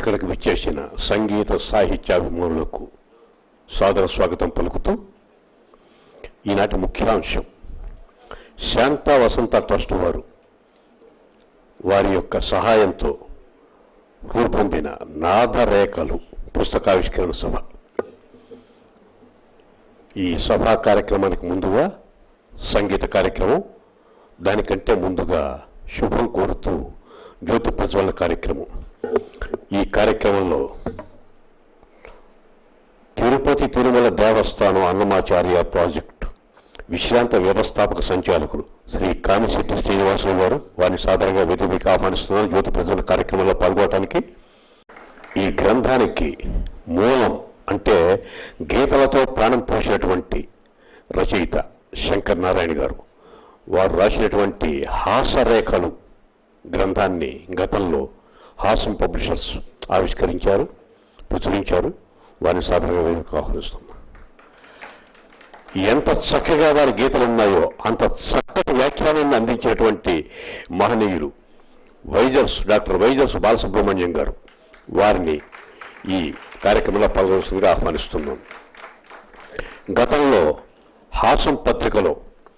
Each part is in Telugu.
ఇక్కడికి విచ్చేసిన సంగీత సాహిత్యాభిమానులకు సాదర స్వాగతం పలుకుతూ ఈనాటి ముఖ్యాంశం శాంతా వసంత ట్రస్ట్ వారు వారి యొక్క సహాయంతో రూపొందిన నాదరేఖలు పుస్తకావిష్కరణ సభ ఈ సభా కార్యక్రమానికి ముందుగా సంగీత కార్యక్రమం దానికంటే ముందుగా శుభం కోరుతూ జ్యోతి ప్రజ్వలన కార్యక్రమం ఈ కార్యక్రమంలో తిరుపతి తిరుమల దేవస్థానం అన్నమాచార్య ప్రాజెక్ట్ విశ్రాంత వ్యవస్థాపక సంచాలకులు శ్రీ కామిశెట్టి శ్రీనివాసులు గారు వారిని సాధారణంగా వేదికకి ఆహ్వానిస్తున్నారు జ్యోతి ప్రజ్వలన కార్యక్రమంలో పాల్గొనడానికి ఈ గ్రంథానికి మూలం అంటే గీతలతో ప్రాణం పోసినటువంటి రచయిత శంకర్ నారాయణ గారు వారు రాసినటువంటి హాసరేఖలు గ్రంథాన్ని గతంలో హాసం పబ్లిషర్స్ ఆవిష్కరించారు ప్రచురించారు వారిని సాధారణంగా వేదికకు ఆహ్వానిస్తున్నాం ఎంత చక్కగా వారి గీతలు ఉన్నాయో అంత చక్కటి వ్యాఖ్యానాన్ని అందించినటువంటి మహనీయులు వైజర్స్ డాక్టర్ వైజర్స్ బాలసుబ్రహ్మణ్యం గారు వారిని ఈ కార్యక్రమంలో పాల్గొనవలసిందిగా ఆహ్వానిస్తున్నాం గతంలో హాసం పత్రికలో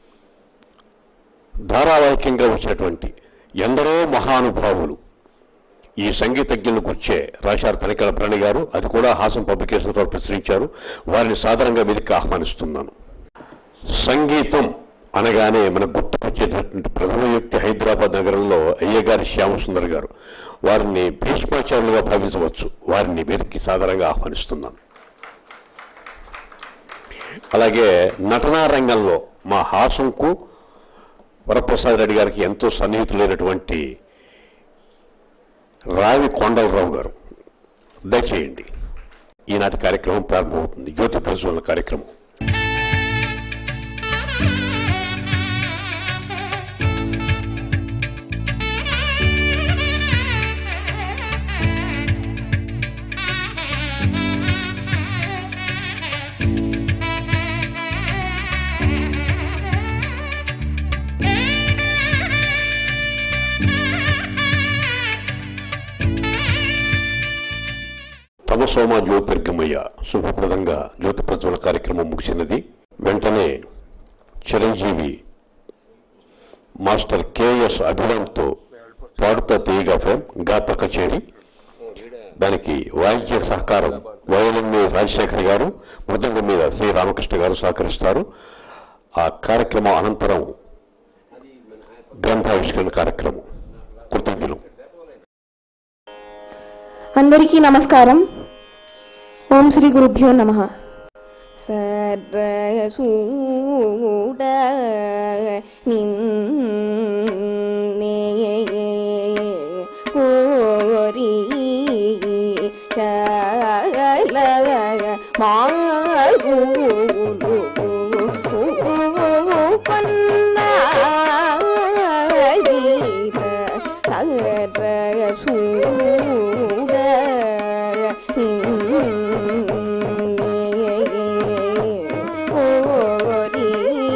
ధారావాహికంగా వచ్చినటువంటి ఎందరో మహానుభావులు ఈ సంగీతజ్ఞులను గుర్చే రాశారు తనికల ప్రణి గారు అది కూడా హాసం పబ్లికేషన్స్ వారు ప్రచురించారు వారిని సాధారణంగా వేదిక ఆహ్వానిస్తున్నాను సంగీతం అనగానే మనకు గుర్తుకొచ్చేటటువంటి ప్రథమ వ్యక్తి హైదరాబాద్ నగరంలో అయ్యగారి శ్యామసుందర్ గారు వారిని భీష్మాచార్యులుగా భావించవచ్చు వారిని వేదికకి సాధారణంగా ఆహ్వానిస్తున్నాను అలాగే నటనా రంగంలో మా హాసంకు వరప్రసాద్ రెడ్డి గారికి ఎంతో సన్నిహితులైనటువంటి రావి కొండలరావు గారు దయచేయండి ఈనాటి కార్యక్రమం ప్రారంభమవుతుంది జ్యోతి ప్రజ్వలన కార్యక్రమం తమసోమ జ్యోతిర్గమయ్య శుభప్రదంగా జ్యోతి ప్రజ్వల కార్యక్రమం ముగిసినది వెంటనే చిరంజీవి మాస్టర్ కెఎస్ అభిరామ్తో పాడుతా తీయగా ఫేమ్ గాత్ర కచేరి దానికి వాయిద్య సహకారం వయోలిన్ మీద రాజశేఖర్ గారు మృదంగం మీద శ్రీ రామకృష్ణ గారు సహకరిస్తారు ఆ కార్యక్రమం అనంతరం గ్రంథావిష్కరణ కార్యక్రమం కృతజ్ఞులు అందరికీ నమస్కారం ఓం శ్రీ గురుభ్యో నమ సరసూడ నిన్నే కోరి చల మారులు కొన్నాయిర సరసూడ కోరి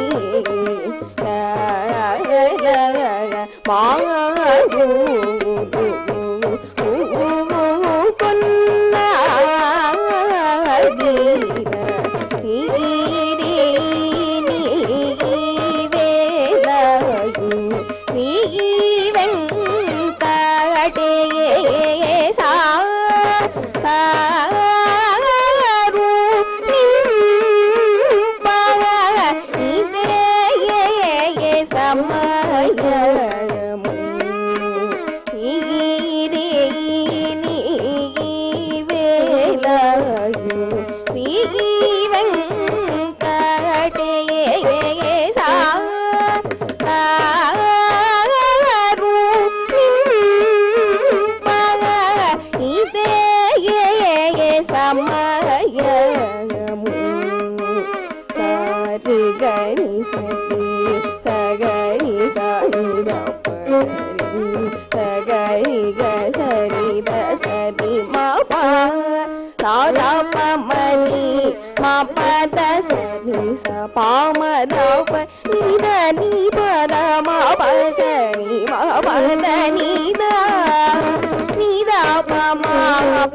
సమయము సరి గరి సరి సగరి సరి సగరి గరి సరి మా పా సారా పమని మా పద సరి స పామ దప నిద ని పద మా పద ని మా పద నిద నిద పమ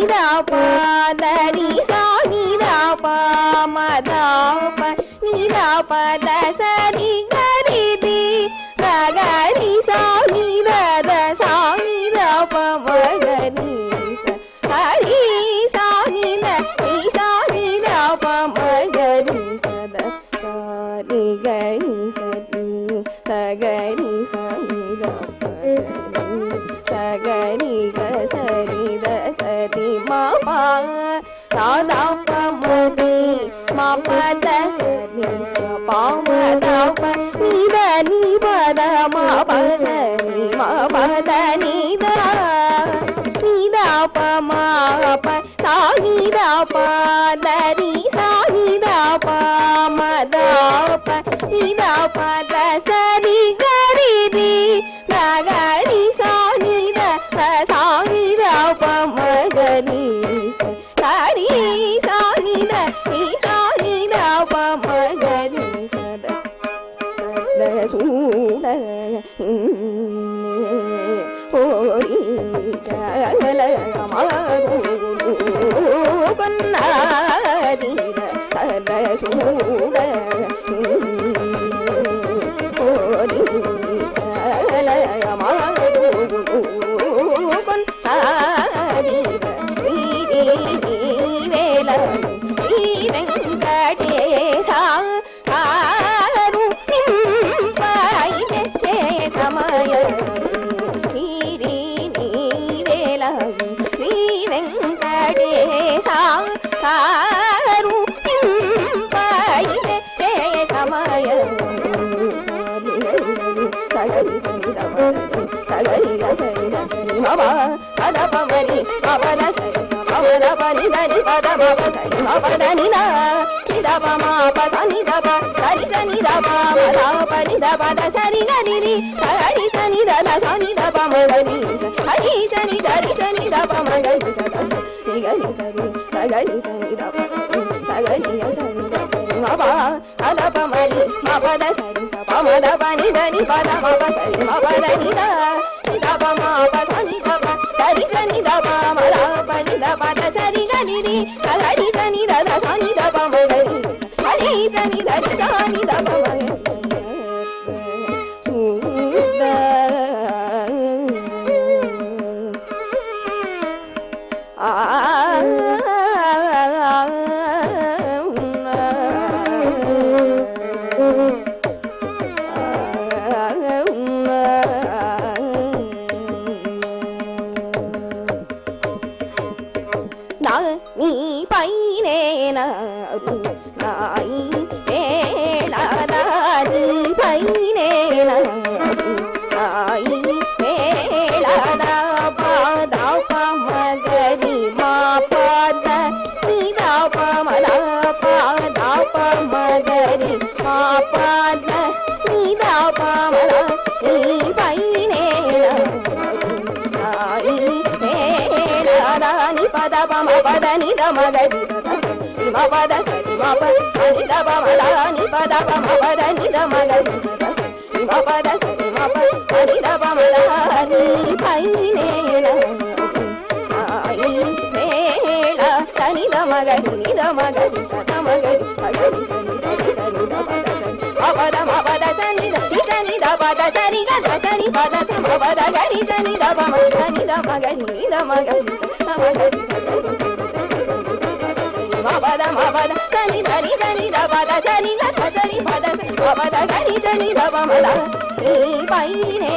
దా పా ద ని సా ని దా పా మ దా ప ని దా ప ద స ని గ రి ది గ గ రి సా ని ద ద సా ని ద ప మ గ రి స గ రి సా ని ద రి సా ని ద ప మ గ రి స ద స ని గ రి స ని స గ రి స ని ద ప స గ రి గ స రి ద స రి మ ప తా ద ప మ రి మ ప ద స ని స ప మ ద ప ని ద ని ప ద మ ప స ని మ ప ద ని ద ని ద ప మ ప సా ని ద ప ద రి సా ని ద ప మ ద ప ని ద ప ద స రి గ రి రి గ గ రి సా ని ద ద సా ని ద ప మ గ రి స గ రి సా ని ద రి సా ని ద ప మ గ రి స ద స ద సు ద ఓ రి జ గ ల మ రు కొన్న రి ద స ద సు ద ఓ రి జ గ ల మ రు కొన్న రి ద రి రి రి వేల శ్రీ వెంకటేశ కారు నింపాయితే సమయ నీరి నీవేల శ్రీ వెంకటేశ కారు నింపాయితే సమయ సగరి సరి సగరి సరి సరి మమ పద పమరి పద సరి పద పని దని పద మప సరి మపద నిద నిద పమ పద నిద ప సరి సని ద ప మద పని ద పద సరి గని రి సరి సని ద ద సని ద ప మ గని హరి సని ద రి సని ద ప మ గని స ద స రి గని సరి సగని సని ద ప సగని సని ద సరి మ ప పద పమరి మపద సరి స ప మద పని దని పద మప సరి మపద నిద నిద ప మ ప సని ద ప సరి సని ద ప మద పని ద పద సరి గని రి సగని సని ద ద సని ద ప మ గని హరి సని ద రి సని ద ప మ గని నీ పైనే నాయి వేళదారి పైనే నాయి వేళదా పాద పమగరి మా పాద నిదా పమల పాద పమగరి మా పాద నిదా పమల నీ పైనే నాయి వేళదాని పద పమ పద నిద మగరి సద మ పద సరి మ ప ని ద ప మ ద ని పద ప మ పద ని ద మగరి సద మ పద సరి మ ప ని ద ప మ ద ని పైనే నాయి వేళ తని ద మగరి ని ద మగరి సద మగరి సగరి సని ద రి సని ద పద సని మ పద మ పద సని ద రి సని ద పద సరి గ ద సని పద స మ పద గరి సని ద ప మ ని ద మగరి ని ద మగరి స ద మగరి సగరి సని ద రి సని ద పద సని మ పద మ పద సని ద రి సని ద పద సని గ ద సని పద స మ పద గరి సని ద ప మ ద ని పైనే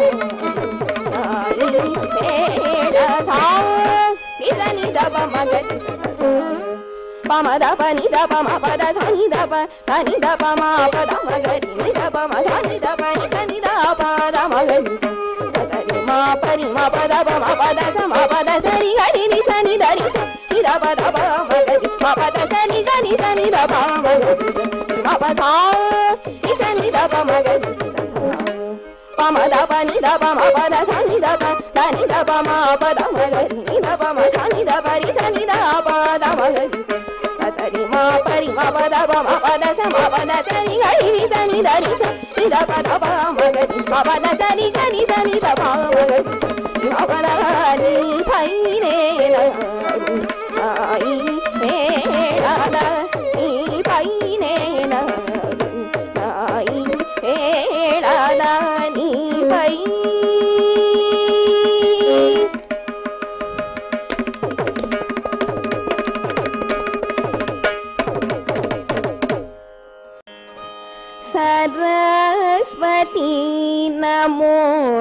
నాయి వేళ సా ని సని ద ప మ గరి స ద స పమ ద ప ని ద ప మ ప ద స ని ద ప ద ని ద ప మ ప ద మ గ రి ని ద ప మ స ని ద ప ని స ని ద ప ద మ గ రి స ద స రి మ ప రి మ ప ద ప మ ప ద స మ ప ద స రి గ రి ని స ని ద రి స ని ద ప ద ప మ గ రి మ ప ద స ని గ ని స ని ద ప మ గ రి స మ ప స ని స ని ద ప మ గ రి స ద స ప మ ద ప ని ద ప మ ప ద స ని ద ప ద ని ద ప మ ప ద మ గ రి ని ద ప మ స ని ద ప రి స ని ద ప ద మ గ రి స ద స రి మ ప రి మ ప ద ప మ ప ద స మ ప ద స ని గ రి ని స ని ద రి స ని ద ప ద ప మ గ రి మ ప ద స ని గ ని స ని ద ప మ గ రి స ని మ ప ద ని పై నే న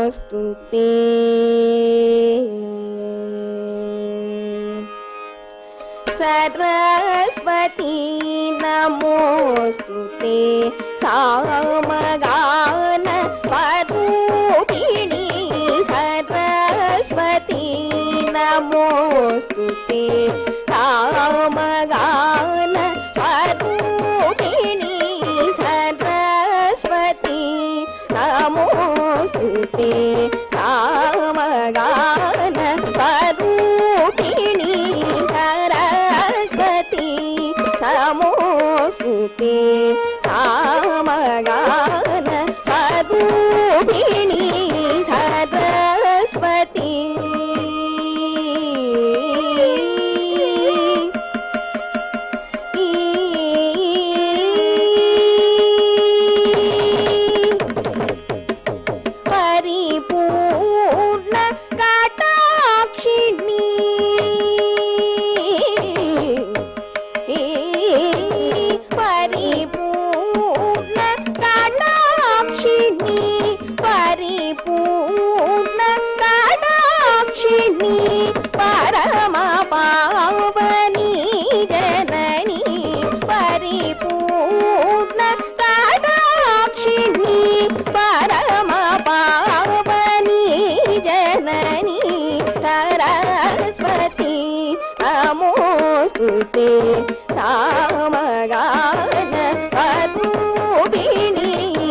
नमोऽस्तु ते सरस्वती नमोऽस्तु ते सामगान स्वरूपिणी सरस्वती नमोऽस्तु ते सामगान स्वरूपिणी सरस्वती नमोऽस्तु ते सामगान स्वरूपिणी सरस्वती नमोऽस्तु ते सामगान स्वरूपिणी सरस्वती పరిపూర్ణ కటాక్షిణి పరిపూర్ణ కటాక్షిణి పరిపూర్ణ కటాక్షిణి పరమ పావని జనని పరిపూర్ణ కటాక్షిణి పరమ పావని జనని సరస్వతి నమోऽस्तु ते సామగాన స్వరూపిణి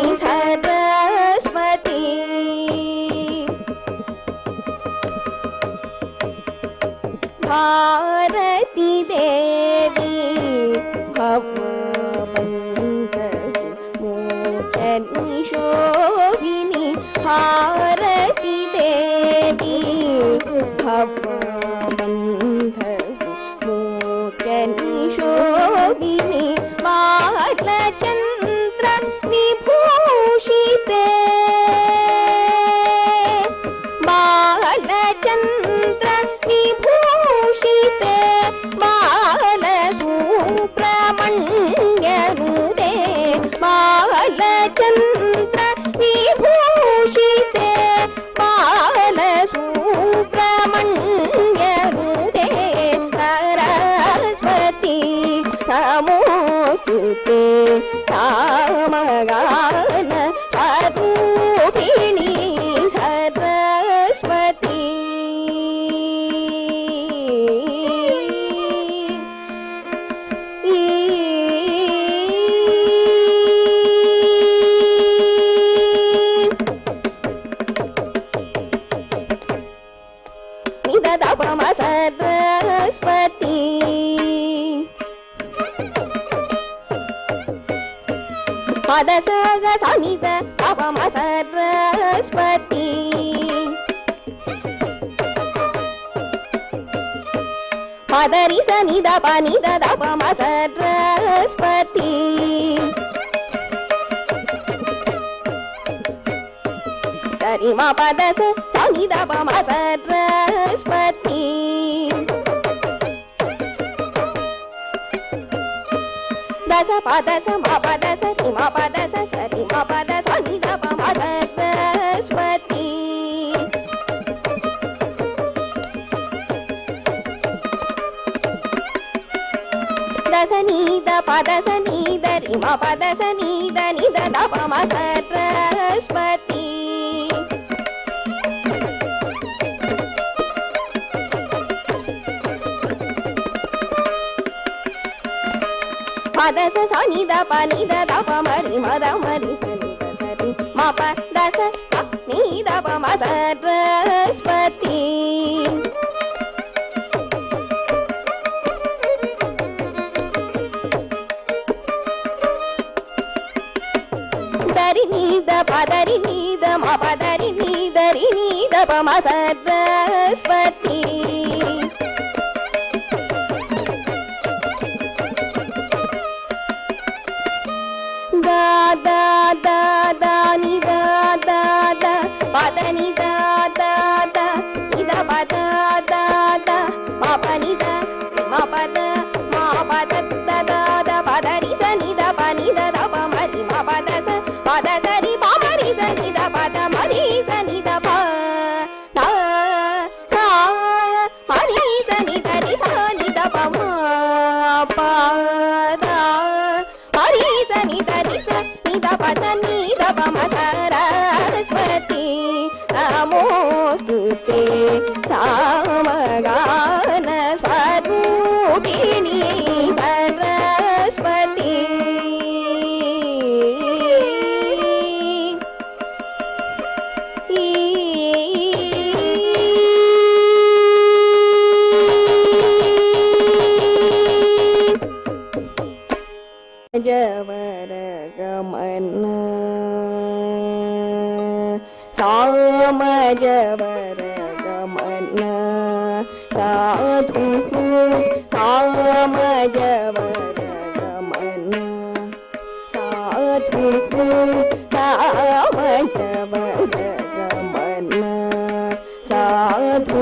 సరస్వతి భారతి దేవి మోచని శోభిని భారతి దేవి మోచని శోభిని బాలచంద్ర విభూషితే బాలచంద్ర విభూషితే బాలసుబ్రహ్మణ్యనుదే బాలచంద్ర విభూషితే బాలసుబ్రహ్మణ్యనుదే సరస్వతి నమోऽस्तु ते సామగాన స్వరూపిణి సరస్వతి నిదపమ సరస్వతి పద సగ సనిద పవమ సరస్వతి పదరి సనిద పనిద దపమ సరస్వతి సరి మా పద స సనిద పమ సరస్వతి దశ పద స మ పద స రి మ పద స సరి మ పద స ని ద ప మ సరస్వతి దశ నీ ద పద స నీ ద రి మ పద స నీ ద ని ద ద ప మ సరస్వతి పద స స ని ద ప ని ద ద ప మ రి మ ద మ రి స ని ద స రి మ ప ద స స ని ద ప మ సరస్వతి దరి నీ ద పదరి నీ ద మ పదరి నీ దరి నీ ద ప మ సరస్వతి దా దా దా దా ని దా దా దా పద ని దా దా దా ని ద పద దా దా మా ప ని ద మా పద మా పద ద ద ద పద రి స ని ద ప ని ద ద ప మ రి మా పద స పద స రి ప మ రి స ని ద పద మ రి స ని ద ప सामजवरगमन साधु सामजवरगमन साधु सामजवरगमन साधु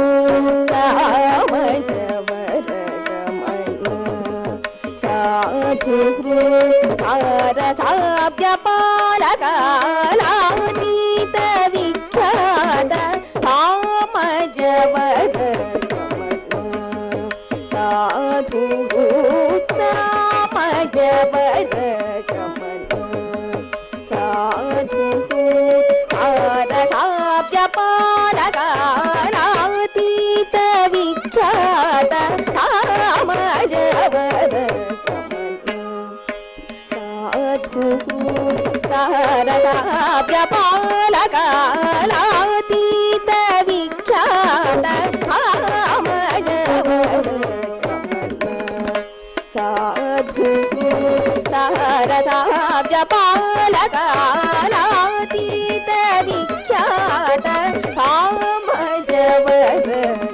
सामजवरगमन साधु सारसाभ्यपालकालातीत विख्यात सामजवर साधु सामजवर साधु सारसाभ्यपालकालातीत विख्यात सामजवर साधु सारसाभ्यपालकालातीत विख्यात साधु सारसाभ्यपालकालातीत विख्यात सामजवर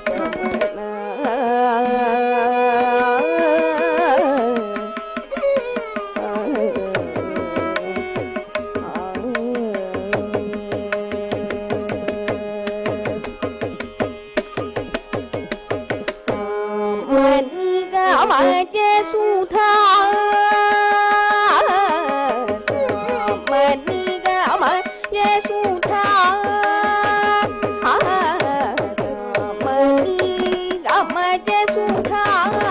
मणिगमज सुधा मणिगमज सुधा मणिगमज सुधा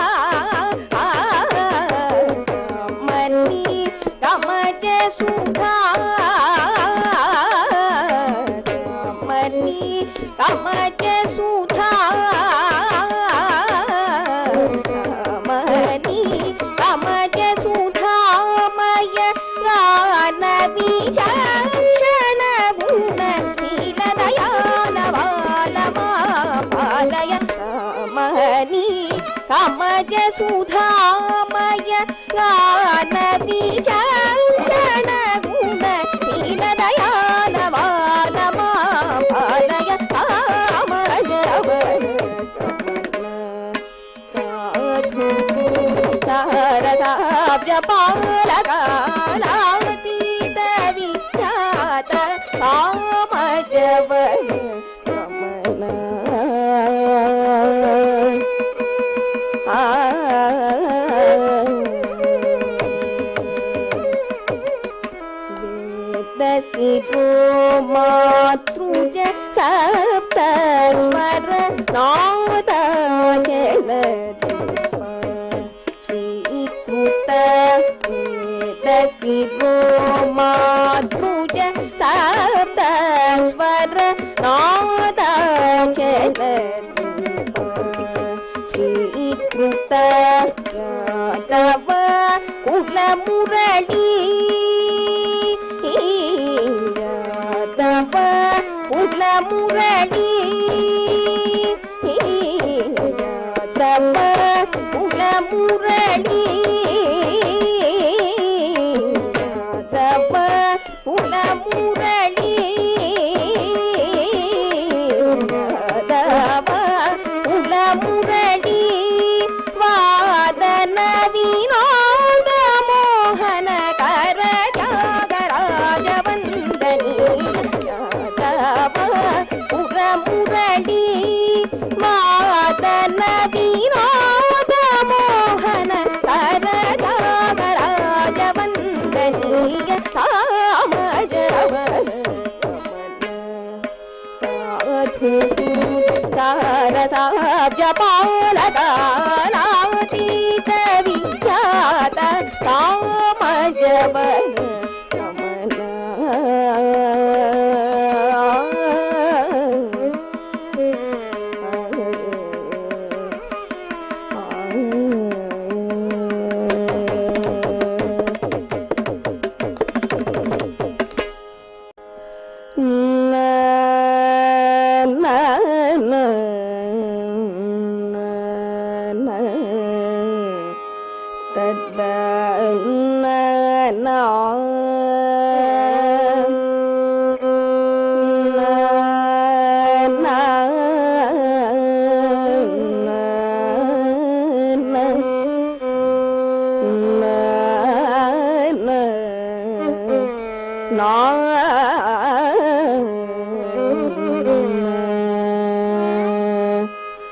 मणिगमज सुधा मणिगमज सुधा मनी कमज सुधामय गान विचक्षण गुण नीलदयान पालय मनी कमज सुधामय गान विचक्षण गुण नीलदयान पालय कामजवर साधु सारसाभ्यपालकालातीत विख्यात कामजवर गमन वेदसितो मातृज सप्तस्वर नादाचलदीप स्वीकृत वेदसितो मातृज सप्तस्वर नादाचलदीप स्वीकृत यादव कुलमुरळी यादव कुलमुरळी यादव कुलमुरळी यादव कुलमुरळी यादव कुलमुरळी वादन विनोद मोहन कर त्यागराज वन्दनी यादव पुरमुरळी वादन विनोद मोहन कर त्यागराज वन्दनी सामजवर साधु सारसाभ्यपालकालातीत विख्यात कामजवर गमन na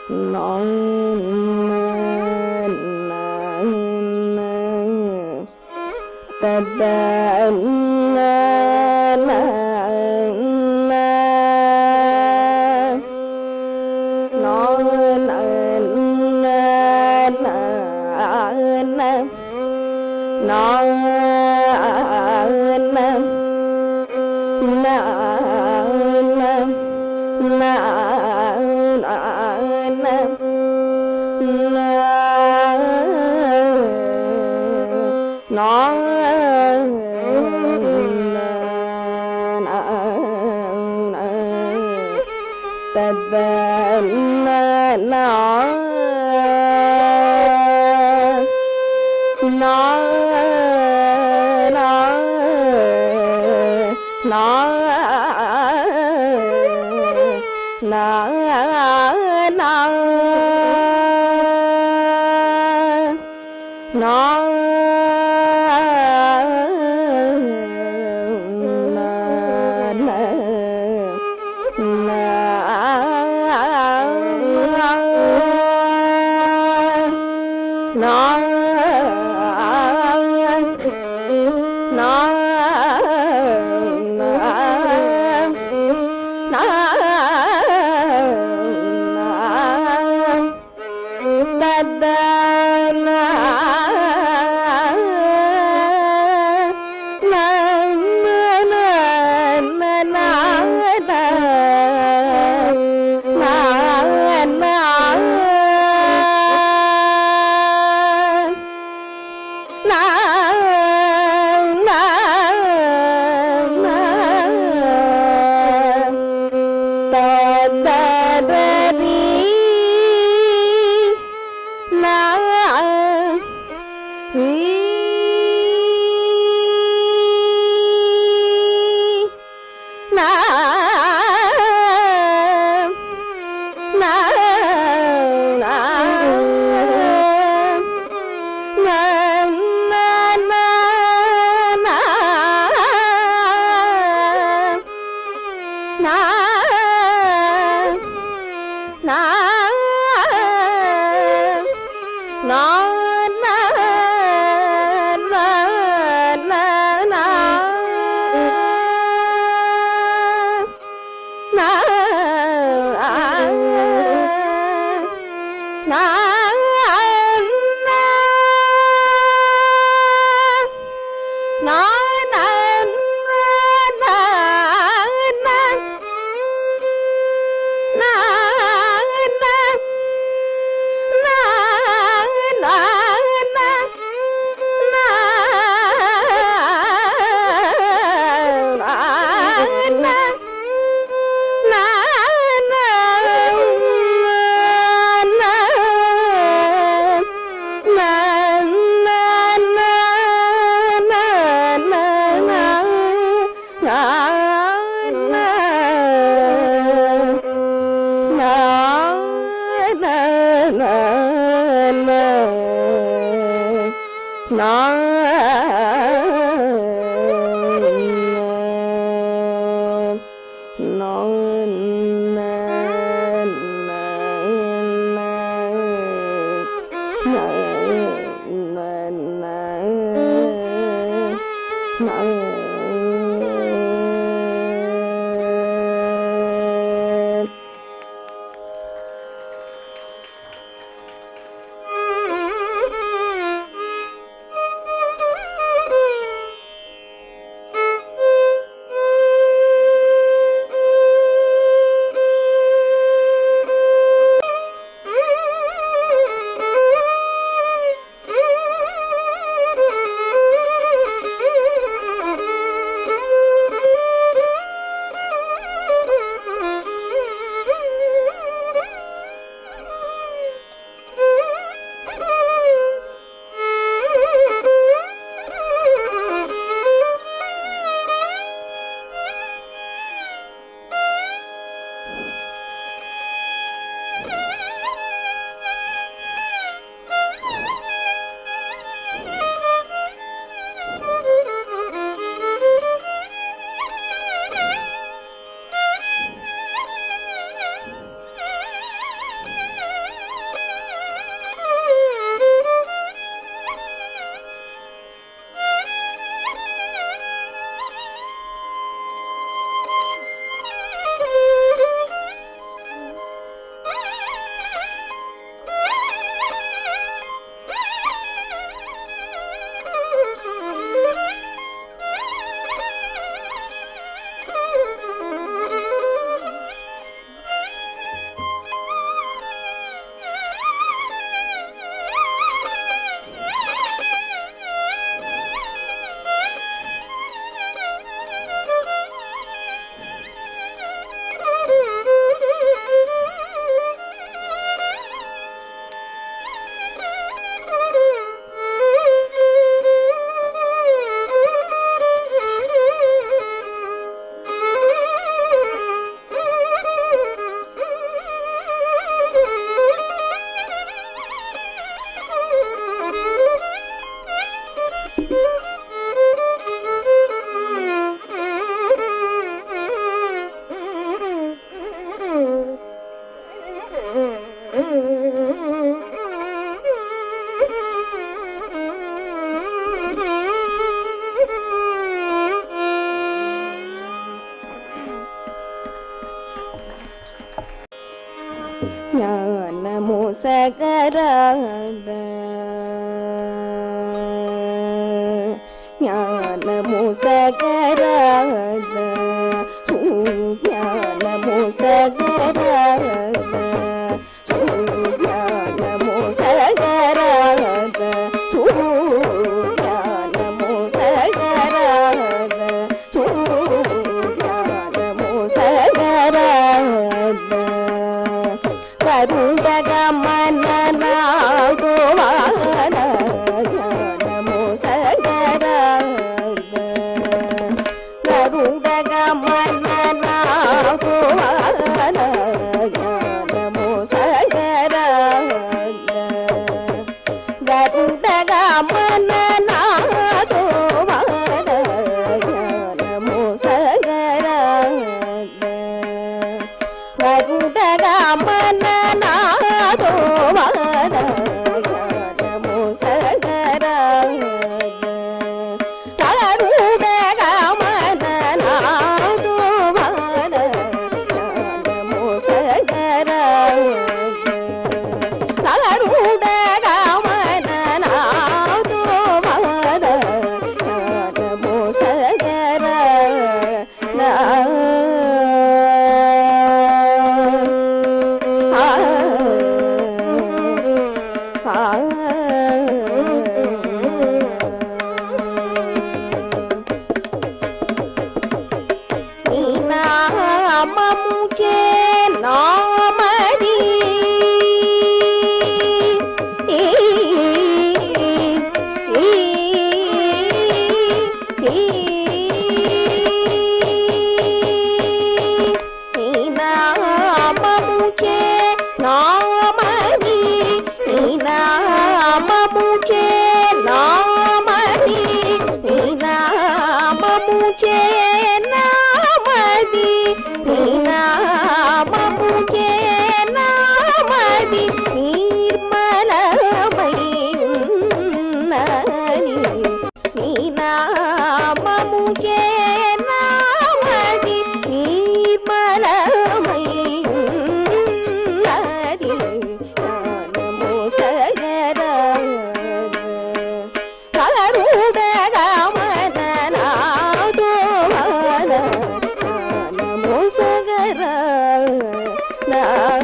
నా ജ്ഞാനമോസകരാത ജ്ഞാനമോസകരാത സുജ്ഞാനമോസകരാത സുജ്ഞാനമോസകരാത സുജ്ഞാനമോസകരാത സുജ്ഞാനമോസകരാത కరుడగమననాదో నమో సగర గరుడగమననాదో నమో సగర గరుడగమననాదో నమో సగర గరుడగమననాదో నమో సగర గరుడగమననాదో నమో సగర గరుడగమననాదో నమో సగర నామముచే నామది ఈ ఈ ఈ ఈ నామముచే నామది ఈ నామముచే నామది ఈ నామముచే నామది ఈ నామముచే నామది నిర్మలమై ఉన్నది నీ నామముచే నామది నిర్మలమై ఉన్నది నమో సగర కరుడగమననాదో నమో సగర నా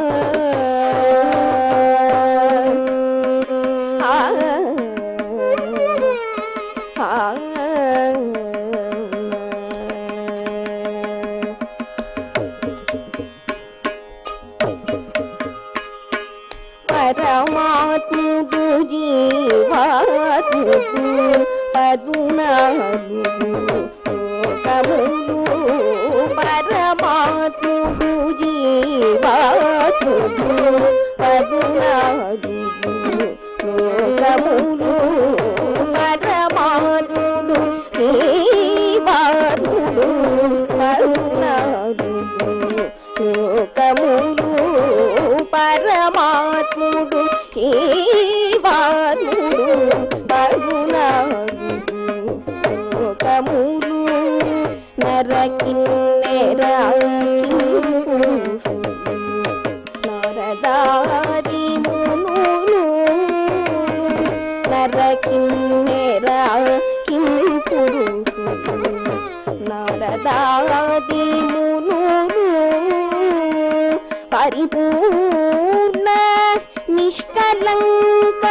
పరమాత్ముడు జీవాత్ముడు పదునాడు లోకముడు పరమాత్ముడు జీవాత్ముడు పదునాడు లోకముడు పరమాత్ముడు జీవాత్ముడు పదునాడు లోకముడు పరమాత్ముడు జీవాత్ముడు పరునాడు లోకములు నరకిన్నెరాకింపురుషులు నరదాది మునులు నరకిన్నెరాకింపురుషులు నరదాది మునులు పరిపూర్ణ నిష్కలంక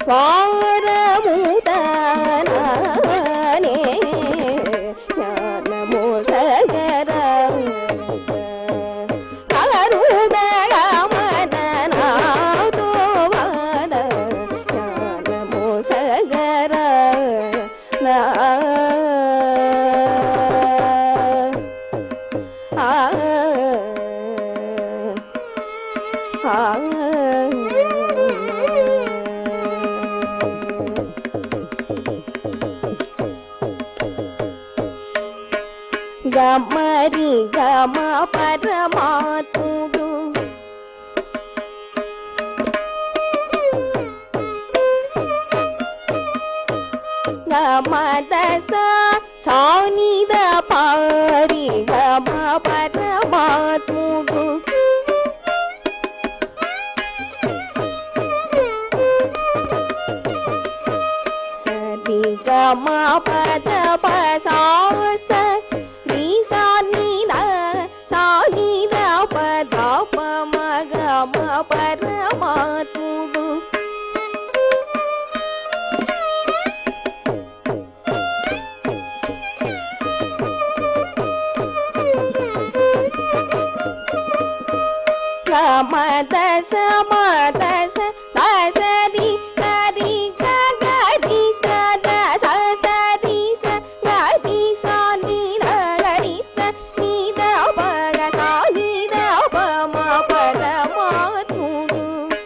వారముదనే జ్ఞానము సగరం కరుణగమననాతో వద జ్ఞానము సగర నా ఆ గమరి గమ పరమాత్ముడు గమదస సానిద పారి గమ పరమాత్ముడు సరి గమ పద పసాస రి సానిద సానిద పద పమ గమ పరమాత్ముడు గమదస మదస దసరి సరి గరి సద సరి స గరి సాని గరి స నిద పగ సాని ద పమ పరమాత్ముడు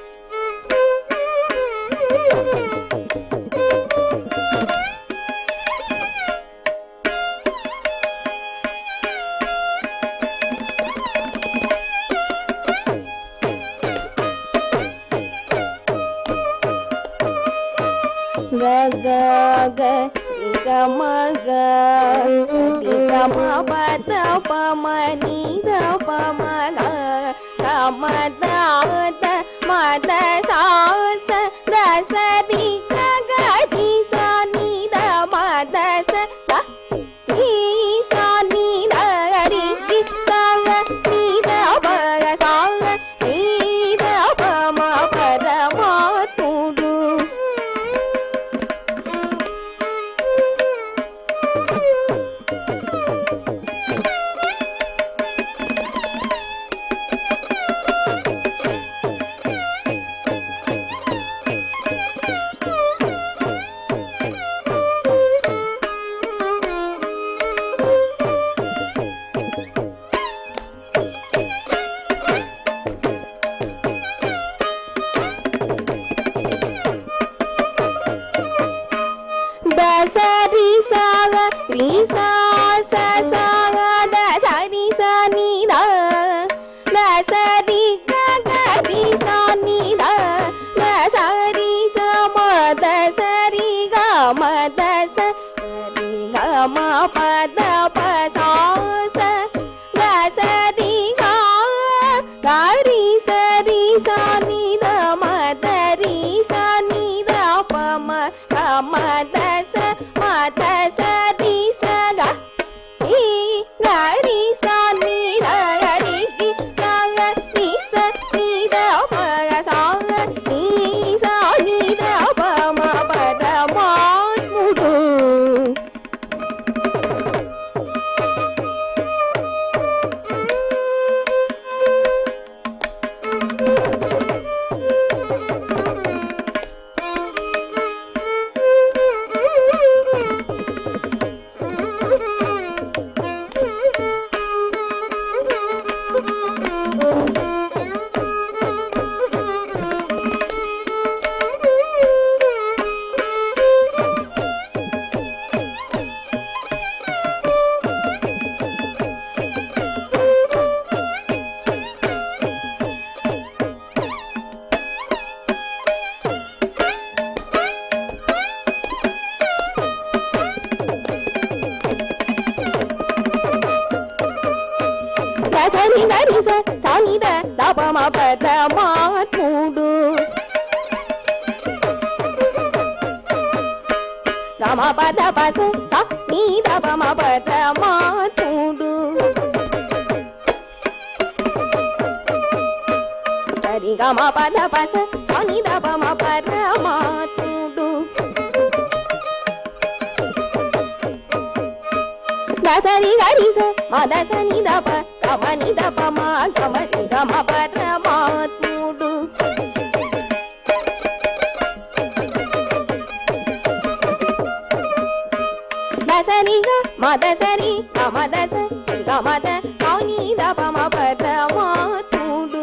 గ గ గ రి గ మ గ రి గ మ ప ద ప మ ని ద ప మ గ గ మ ద ద మ ద సా స ద స రి గ గ రి సా ని ద మ ద స ద రి సా ని ద రి రి సా గ ని ద ప గ సా గ ని ద ప మ పరమాత్ముడు దసరి సాగ రి సా స సాగ దసరి సా ని ద దసరి గ గ రి సా ని ద దసరి స మ దసరి గ మ దస రి గ మ ప ద ప సా స దసరి గ గ రి స రి సా ని ద మ ద రి సా ని ద ప మ గ మ ద స మ ద స రి స గ రి గ రి సా ని ద గ రి రి సా గ రి స ని ద ప గ సా గ రి సా ని ద ప మ ప ద మాత్ముడు సని గరి స సాని ద ద ప మ ప ద మాత్ముడు గ మ ప ద ప స స ని ద ప మ ప ద మాత్ముడు సరి గ మ ప ద ప స స ని ద ప మ ప ద మాత్ముడు సరి గరి స మద సని దప గమ ని దప మా గమ ని గమ పరమాత్ముడు దసరిగ మద సరి గమ దస గమద సౌని దప మ పరమాత్ముడు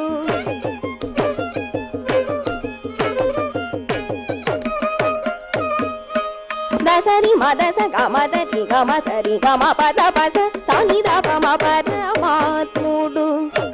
దసరి మదస గమద రి గమ సరి గమ పద పస సౌని దప మ పరమాత్ముడు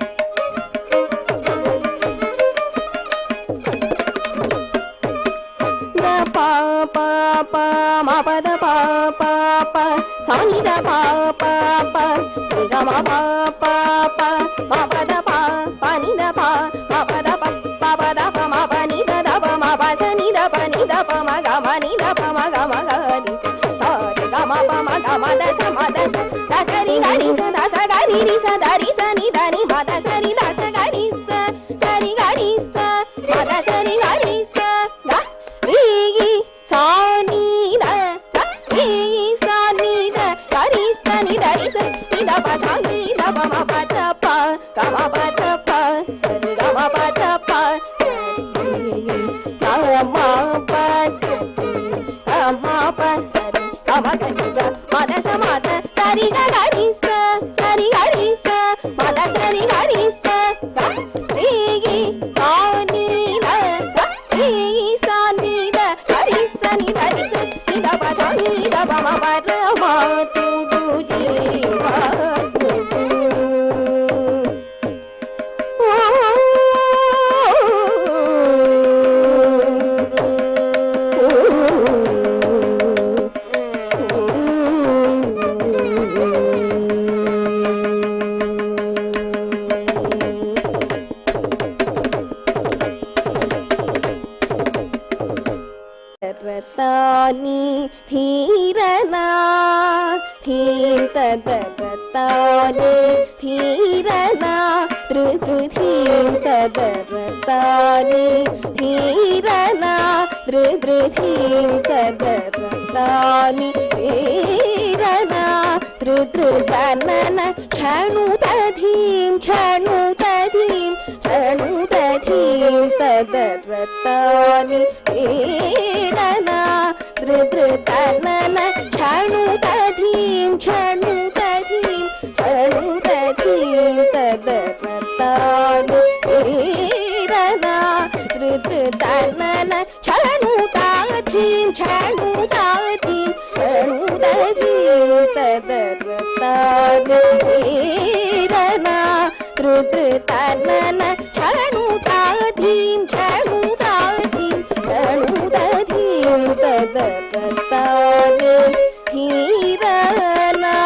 ద ప ప ప మ ప ద ప ప ప సా ని ద ప ప ప ని గ మ ప ప ప మ ప ద ప ప ని ద ప మ ప ద ప ప ప ద ప మ ప ని ద ద ప మ ప స ని ద ప ని ద ప మ గ మ ని ద ప మ గ మ గ రి స స రి గ మ ప మ గ మ ద స మ ద స ద స రి గ రి స ద స గ రి రి స ద రి స ని ద ని మ ద స రి ద స గ రి స స రి గ రి స మ ద స రి గ రి స గ రి గి సా ని ద గ రి గి సా ని ద గ రి స ని ద రి స ని ద ప స ని ద ప మ ప ద ప గ మ ప ద ప స రి గ మ ప ద ప గ మ ప స గ మ ప స రి గ మ గ ని గ మ ద స మ ద స రి గ గ రి స స రి గ రి స మ ద స రి గ రి స గ రి గి సా ని ద గ రి గి సా ని ద గ రి స ని ద రి స ని ద ప స ని ద ప మ ప ర మ తు డు జీ వ tu tu రతాని ధీరనా ధీం తదరతాని ధీరనా తృ తృ ధీం తదరతాని ధీరనా తృ తృ ధీం తదరతాని ధీరనా తృ తృ ధనన క్షణు తధీం క్షణు తధీం క్షణు తధీం తదరతాని ధీరనా తృ తృ ధనన క్షణు తధీం క్షణు తధీం క్షణు తధీం తదరతాని ధీరనా తృ తృ ధనన క్షణు తధీం క్షణు తధీం క్షణు తధీం తదరతాని ధీరనా తృ తృ ధనన క్షణు తధీం క్షణు తధీం క్షణు తధీం తదరతాని ధీరనా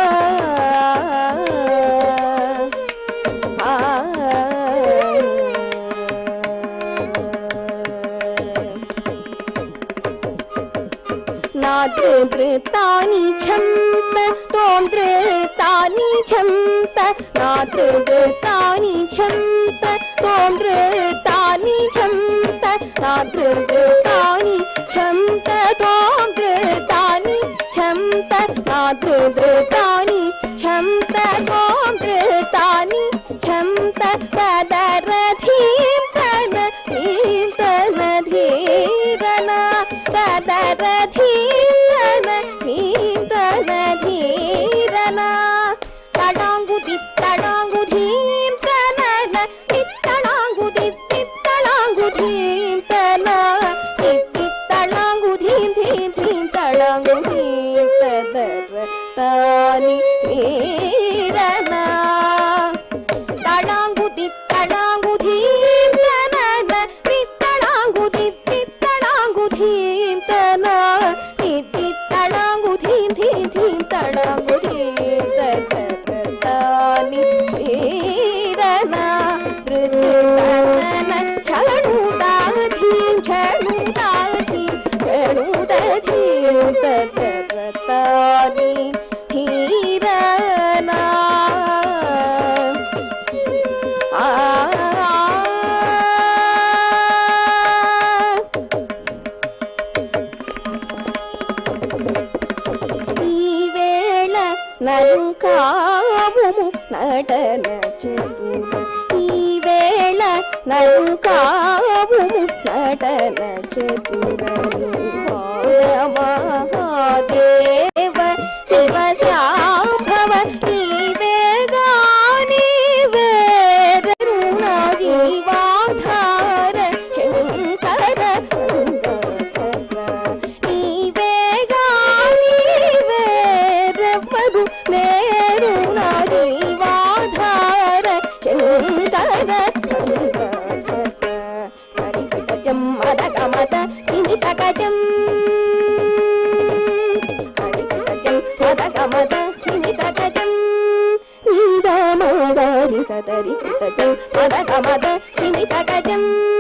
నాదృతాని ఛంత తోంద్రతాని ఛంత నాదృతాని ఛంత తోంద్రతాని ఛంత నాదృతాని ఛంత తోంద్రతాని ఛంత నాదృతాని ఛంత తోంద్రతాని ఛంత తదరథీం తన ధీం తన ధీరన తదరథీం తన ధీం తన ధీరన తడాంగు తిత్తడాంగు ధీం తనన తిత్తడాంగు తిత్తడాంగు ధీం తన తిత్తడాంగు ధీం ధీం ధీం తడాంగు ధీం తదర తాని ధీరన తడాంగు తిత్తడాంగు ధీం తనన తిత్తడాంగు తిత్తడాంగు ధీం తన తిత్తడాంగు ధీం ధీం ధీం తడాంగు ధీం తని ధీరన రుద్రన క్షణు దాధీం క్షణు దాధీం క్షణు దధీం తని ధీరన ఈ వేళ నరుకావుము నటన చతుర ఈ వేళ నరుకావుము నటన చతుర మహాదేవ శివ శాంభవ నీవేగాని వేరునా జీవాధార శంకర నీవేగాని వేరెవ్వరు లేరునా జీవాధార శంకర హరికటజం మదకమద నిమితకజం హరికటజం మదకమద నిమితకజం నీదమగరి సదరి కటజం మదకమద నిమితకజం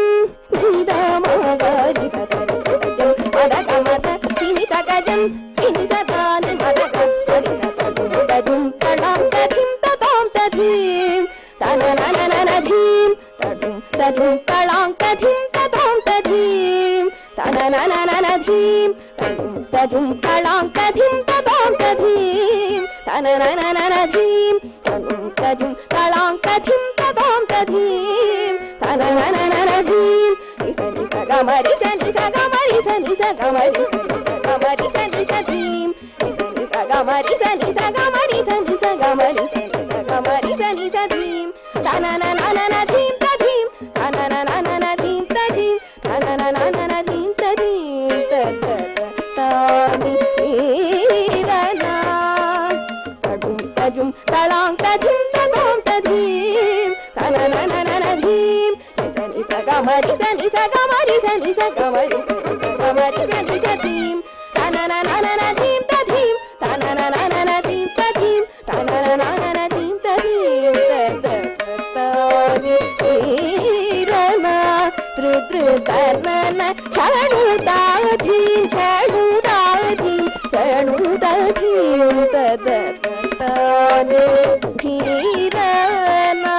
నీదమగరి సదరి కటజం మదకమద నిమితకజం నిని సదాని మదక హరి సదరు దజుం తడాం తధిం తదాం తధీం తనననననధీం తడుం తదుం తళాం తధిం తదాం తధీం తనననననధీం తడుం తదుం తళాం తధిం తదాం తధీం తనననననధీం తడుం తదుం తళాం తధిం తదాం తధీం తనననననధీం నిస నిస గమరి స నిస గమరి స నిస గమరి స నిస గమరి స నిస ధీం నిస నిస గమరి స నిస గమరి స నిస గమరి స నిస గమరి స నిస ధీం తనననననధీం తధీం తనననననధీం తధీం తనననననధీం తధీం తతతాని నీరనా తడుం తజుం తళాం తధిం తదాం తధీం తనననననధీం నిస నిస గమరి స నిస గమరి స నిస గమరి స నిస గమరి స నిస ధీం తనననననధీం తధీం తనననననధీం తధీం తనననననధీం తధీం తతతాని నీరనా త్రిదృతనన చణుదాధీం చణుదాధీం చణుదాధీం తదతాని ధీరనా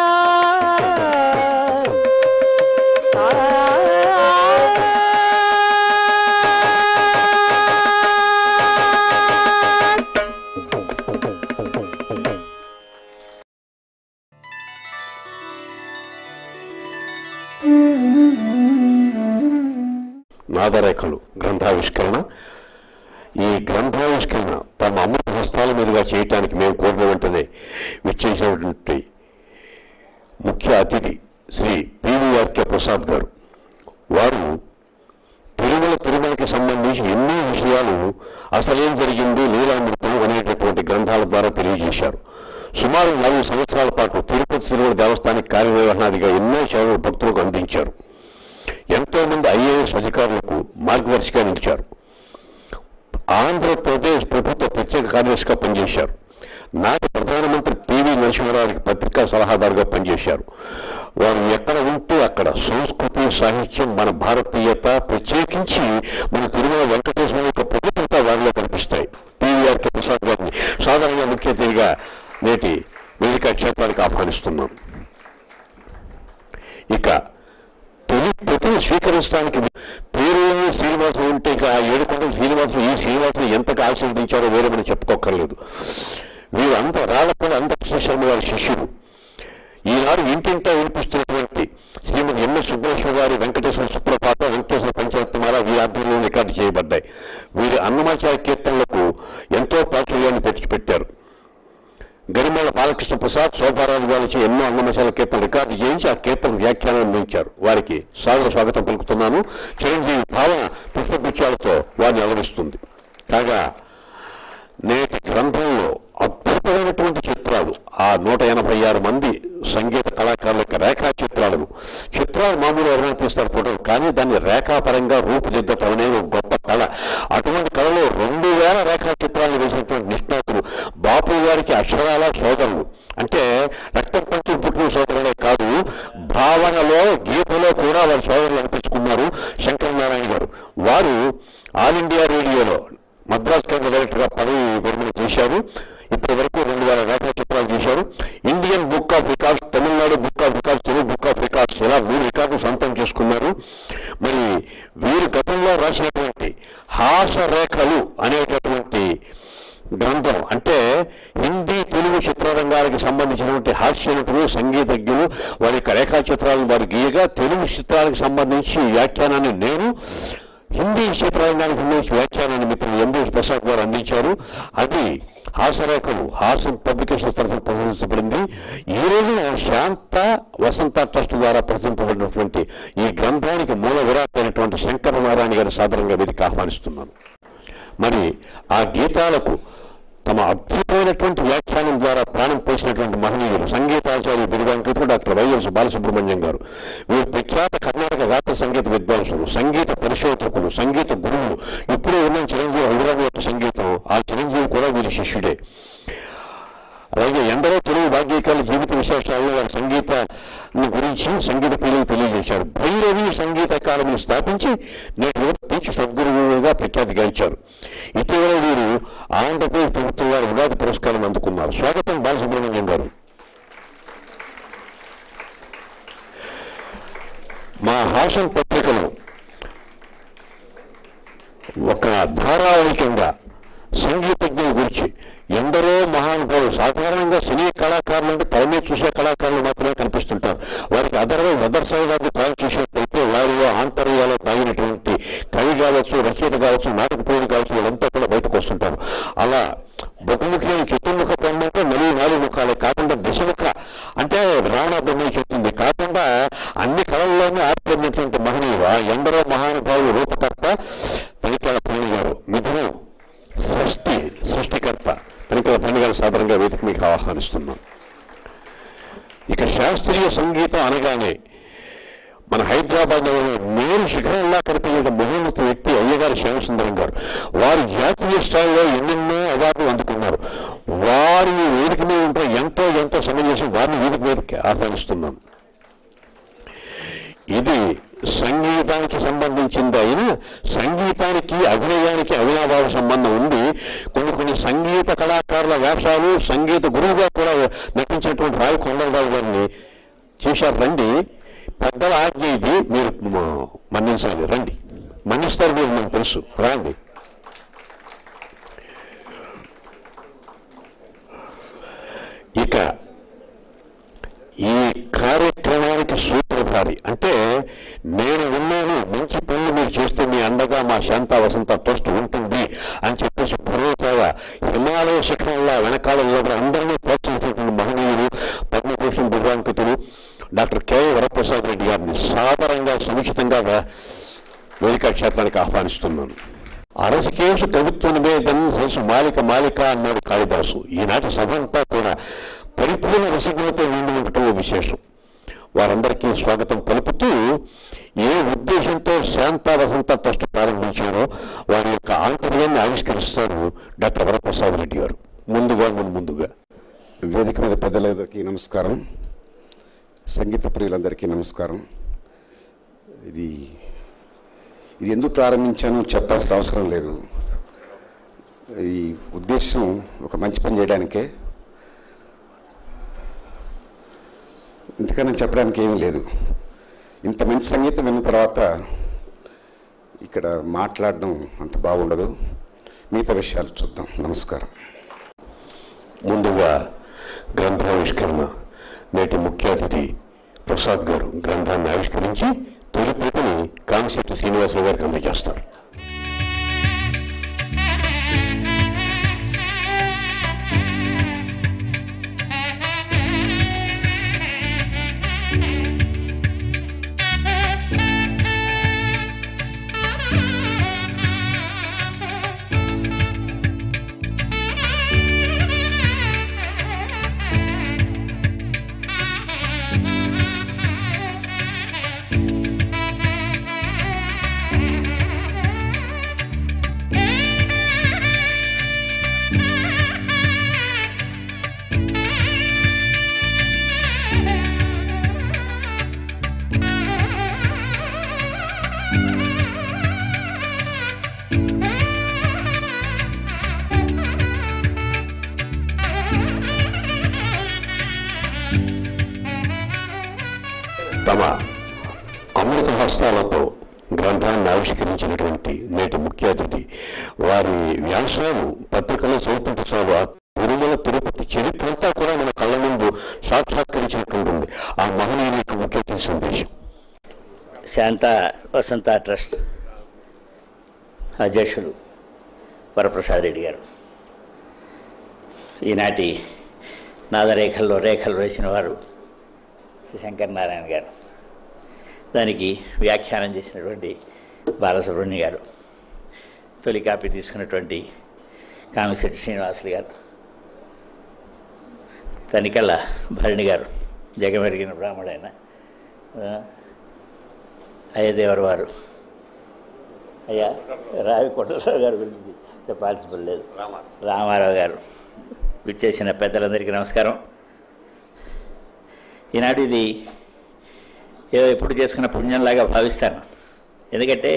నాదరేఖలు గ్రంథావిష్కరణ ఈ గ్రంథావిష్కరణ తమ అమృత హస్తాల మీదుగా చేయటానికి మేము కోరిన వెంటనే విచ్చేసినటువంటి ముఖ్య అతిథి శ్రీ పివిఆర్కే ప్రసాద్ గారు వారు తిరుమల తిరుమలకి సంబంధించి ఎన్నో విషయాలు అసలేం జరిగింది లీలామృతం అనేటటువంటి గ్రంథాల ద్వారా తెలియజేశారు సుమారు నాలుగు సంవత్సరాల పాటు తిరుపతి తిరుమల దేవస్థానానికి కార్యనిర్వహణాధిగా ఎన్నో సేవలు భక్తులకు అందించారు ఎంతో మంది ఐఏఎస్ అధికారులకు మార్గదర్శిగా నిలిచారు ఆంధ్రప్రదేశ్ ప్రభుత్వ ప్రత్యేక కార్యదర్శిగా పనిచేశారు నాటి ప్రధానమంత్రి పివి నరసింహారావుకి పత్రికా సలహాదారుగా పనిచేశారు వారు ఎక్కడ ఉంటే అక్కడ సంస్కృతి సాహిత్యం మన భారతీయత ప్రత్యేకించి మన తిరుమల వెంకటేశ్వర యొక్క పవిత్రత వారిలో కనిపిస్తాయి పివిఆర్కే ప్రసాద్ గారిని సాధారణంగా ముఖ్య అతిథిగా నేటి వేదిక క్షేత్రానికి ఆహ్వానిస్తున్నాం ఇక తొలి ప్రతిని స్వీకరించడానికి పేరు శ్రీనివాసం ఉంటే ఇక ఆ ఏడుకొండల శ్రీనివాసం ఈ శ్రీనివాసం ఎంతగా ఆశీర్వదించారో వేరే మనం చెప్పుకోకర్లేదు వీరు అంత రాళ్ళపల్లి అంతకృష్ణ శర్మ వారి శిష్యుడు ఈనాడు ఇంటింటా వినిపిస్తున్నటువంటి శ్రీమతి ఎంఎస్ సుబ్బలక్ష్మి గారి వెంకటేశ్వర సుప్రపాత వెంకటేశ్వర పంచరత్నమాల వీరి ఆధ్వర్యంలో రికార్డు చేయబడ్డాయి వీరి అన్నమాచార్య కీర్తనలకు ఎంతో ప్రాచుర్యాన్ని తెచ్చిపెట్టారు గరిమాల బాలకృష్ణ ప్రసాద్ శోభారాజు గారికి ఎన్నో అన్నమశాల కీర్తన రికార్డు చేయించి ఆ కీర్తన వ్యాఖ్యానం అందించారు వారికి సాదర స్వాగతం పలుకుతున్నాను చిరంజీవి భావన పుష్పగుచ్చాలతో వారిని అలరిస్తుంది కాగా నేటి గ్రంథంలో అద్భుతమైనటువంటి చిత్రాలు ఆ నూట ఎనభై ఆరు మంది సంగీత కళాకారుల యొక్క రేఖా చిత్రాలను చిత్రాలు మామూలు ఎవరైనా తీస్తారు ఫోటోలు కానీ దాన్ని రేఖాపరంగా రూపుదిద్దటం అనేది ఒక గొప్ప కళ అటువంటి కళలో రెండు వేల రేఖా చిత్రాలను వేసినటువంటి నిష్ణాతులు బాపు గారికి అక్షరాల సోదరులు అంటే రక్తం పంచులు పుట్టిన సోదరులే కాదు భావనలో గీతలో కూడా వారి సోదరులు అనిపించుకున్నారు శంకరనారాయణ గారు వారు ఆల్ ఇండియా రేడియోలో మద్రాస్ కేంద్ర డైరెక్టర్గా పదవి విరమణ చేశారు ఇప్పటి వరకు రెండు వేల రేఖా చిత్రాలు చేశారు Indian book of records Tamilnadu book of records Telugu book of records ఇలా మూడు రికార్డులు సొంతం చేసుకున్నారు మరి వీరు గతంలో రాసినటువంటి హాస రేఖలు అనేటటువంటి గ్రంథం అంటే హిందీ తెలుగు చిత్రరంగానికి సంబంధించినటువంటి హాస్య నటులు సంగీతజ్ఞులు వారి యొక్క రేఖాచిత్రాలను వారు గీయగా తెలుగు చిత్రాలకు సంబంధించి వ్యాఖ్యానాన్ని నేను హిందీ చిత్రరంగానికి సంబంధించి వ్యాఖ్యానాన్ని మిత్రులు ఎంబీఎస్ ప్రసాద్ గారు అందించారు అది హాసరేఖలు హాసన్ పబ్లికేషన్స్ తరఫున ప్రదర్శించబడింది ఈ రోజున శాంత వసంత ట్రస్ట్ ద్వారా ప్రదర్శింపబడినటువంటి ఈ గ్రంథానికి మూల విరాట్ అయినటువంటి శంకర నారాయణ గారి సాధారణంగా వీరికి ఆహ్వానిస్తున్నాను మరి ఆ గీతాలకు తమ అద్భుతమైనటువంటి వ్యాఖ్యానం ద్వారా ప్రాణం పోసినటువంటి మహనీయులు సంగీతాచార్య బిరుదాంకితులు డాక్టర్ వైఎస్ బాలసుబ్రహ్మణ్యం గారు వీరు ప్రఖ్యాత కర్ణాటక గాత్ర సంగీత విద్వాంసులు సంగీత పరిశోధకులు సంగీత గురువులు ఇప్పుడు ఉన్న చిరంజీవి హరిరామ యొక్క సంగీతం ఆ చిరంజీవి కూడా వీరి శిష్యుడే అలాగే ఎందరో తెలుగు వాగ్గీకాల జీవిత విశేషాలను వారి సంగీత గురించి సంగీత ప్రియులు తెలియజేశారు భైరవి సంగీత అకాడమీని స్థాపించి నేటి యువత పీచు సద్గురువుగా ప్రఖ్యాతి గాంచారు ఇటీవల వీరు ఆంధ్రప్రదేశ్ ప్రభుత్వం వారి ఉగాది పురస్కారం అందుకున్నారు స్వాగతం బాలసుబ్రహ్మణ్యం గారు మా హాషన్ పత్రికలో ఒక ధారావాహికంగా సంగీతజ్ఞుల గురించి ఎందరో మహానుభావులు సాధారణంగా సినీ కళాకారులు అంటే తెర మీద చూసే కళాకారులు మాత్రమే కనిపిస్తుంటారు వారికి otherwise other side of the call చూసేటైతే వారిలో ఆంతర్యాలో తాగినటువంటి కవి కావచ్చు రచయిత కావచ్చు నాటక ప్రియుడు కావచ్చు వాళ్ళంతా కూడా బయటకు వస్తుంటారు అలా బహుముఖి అని చతుర్ముఖ బ్రహ్మ అంటే మళ్ళీ నాలుగు ముఖాలే కాకుండా దశముఖ అంటే రావణ బ్రహ్మ చెప్తుంది కాకుండా అన్ని కళల్లోనే ఆరిపోయినటువంటి మహనీయువ ఎందరో మహానుభావులు రూపకర్త తనికల ప్రేణి గారు మిథునం సృష్టి సృష్టికర్త తనికల ప్రేణి గారు సాధారణంగా వేదిక మీకు ఆహ్వానిస్తున్నాం ఇక శాస్త్రీయ సంగీతం అనగానే మన హైదరాబాద్ మేరు శిఖరంలా కనిపించిన మహోన్నత వ్యక్తి అయ్యగారి శ్యామసుందరం గారు వారు జాతీయ స్థాయిలో ఎన్నెన్నో అవార్డులు అందుకున్నారు వారి వేదిక మీద ఉంటే ఎంతో ఎంతో సమయం చేసి వారిని వేదిక మీదకి ఆహ్వానిస్తున్నాం ఇది సంగీతానికి సంబంధించింది అయినా సంగీతానికి అభినయానికి అవినాభావ సంబంధం ఉంది కొన్ని కొన్ని సంగీత కళాకారుల వేషాలు సంగీత గురువుగా కూడా నటించినటువంటి రావి కొండలరావు గారిని చేశారు రండి పెద్దల ఆజ్ఞ ఇది మీరు మ- మన్నించాలి రండి మన్నిస్తారు మీరు నాకు తెలుసు రండి ఇక ఈ కార్యక్రమానికి సూత్రధారి అంటే నేను ఉన్నాను మంచి పనులు మీరు చేస్తే మీ అండగా మా శాంత వసంత ట్రస్ట్ ఉంటుంది అని చెప్పేసి పూర్వతగా హిమాలయ శిఖరంలో వెనకాల నిలబడి అందరినీ ప్రోత్సహించినటువంటి మహనీయులు పద్మభూషణ్ బిర్వాంకితులు డాక్టర్ కె వరప్రసాద్ రెడ్డి గారిని సాదరంగా సముచితంగా వే- వేదికా క్షేత్రానికి ఆహ్వానిస్తున్నాను అరసకేసు కవిత్వ నివేదన సరసు మాలిక మాలిక అన్నాడు కాళిదాసు ఈనాటి సభ అంతా కూడా పరిపూర్ణ రసగుణతో నిండి ఉండటం విశేషం వారందరికీ స్వాగతం పలుకుతూ ఏ ఉద్దేశంతో శాంత వసంత ట్రస్ట్ ప్రారంభించారో వారి యొక్క ఆంతర్యాన్ని ఆవిష్కరిస్తారు డాక్టర్ వరప్రసాద్ రెడ్డి గారు ముందుగా ముందు ముందుగా వేదిక మీద పెద్దలందరికీ నమస్కారం సంగీత ప్రియులందరికీ నమస్కారం ఇది ఇది ఎందుకు ప్రారంభించానో చెప్పాల్సిన అవసరం లేదు ఈ ఉద్దేశం ఒక మంచి పని చేయడానికే ఇంతకన్నా చెప్పడానికి ఏమీ లేదు ఇంత మంచి సంగీతం విన్న తర్వాత ఇక్కడ మాట్లాడడం అంత బాగుండదు మిగతా విషయాలు చూద్దాం నమస్కారం ముందుగా గ్రంథావిష్కరణ నేటి ముఖ్య అతిథి ప్రసాద్ గారు గ్రంథాన్ని ఆవిష్కరించి తొలి ప్రతిని కామిశెట్టి శ్రీనివాసరావు గారికి అందజేస్తారు Thank you. అంగీకరించినటువంటి నేటి ముఖ్య అతిథి వారి వ్యాసాలు పత్రికలో చదువుతుంటే చాలు ఆ తిరుమల తిరుపతి చరిత్ర అంతా కూడా మన కళ్ళ ముందు సాక్షాత్కరించినట్టుంటుంది ఆ మహనీయుని యొక్క ముఖ్య అతిథి సందేశం శాంత వసంత ట్రస్ట్ అధ్యక్షుడు వరప్రసాద్ రెడ్డి గారు ఈనాటి నాదరేఖల్లో రేఖలు వేసిన వారు శ్రీ శంకర్ నారాయణ గారు దానికి వ్యాఖ్యానం చేసినటువంటి బాలసుబ్రహ్మణ్య గారు తొలి కాపీ తీసుకున్నటువంటి కామిశెట్టి శ్రీనివాసులు గారు తనికల్ల భరణి గారు జగమెరిగిన బ్రాహ్మడైన ఆ, అయ్యదేవర వారు అయ్యా రావి కొండలరావు గారి గురించి చెప్పాల్సిన లేదు రామారావు గారు విచ్చేసిన పెద్దలందరికీ నమస్కారం ఈనాడు ఇది ఏదో ఎప్పుడు చేసుకున్న పుణ్యంలాగా భావిస్తాను ఎందుకంటే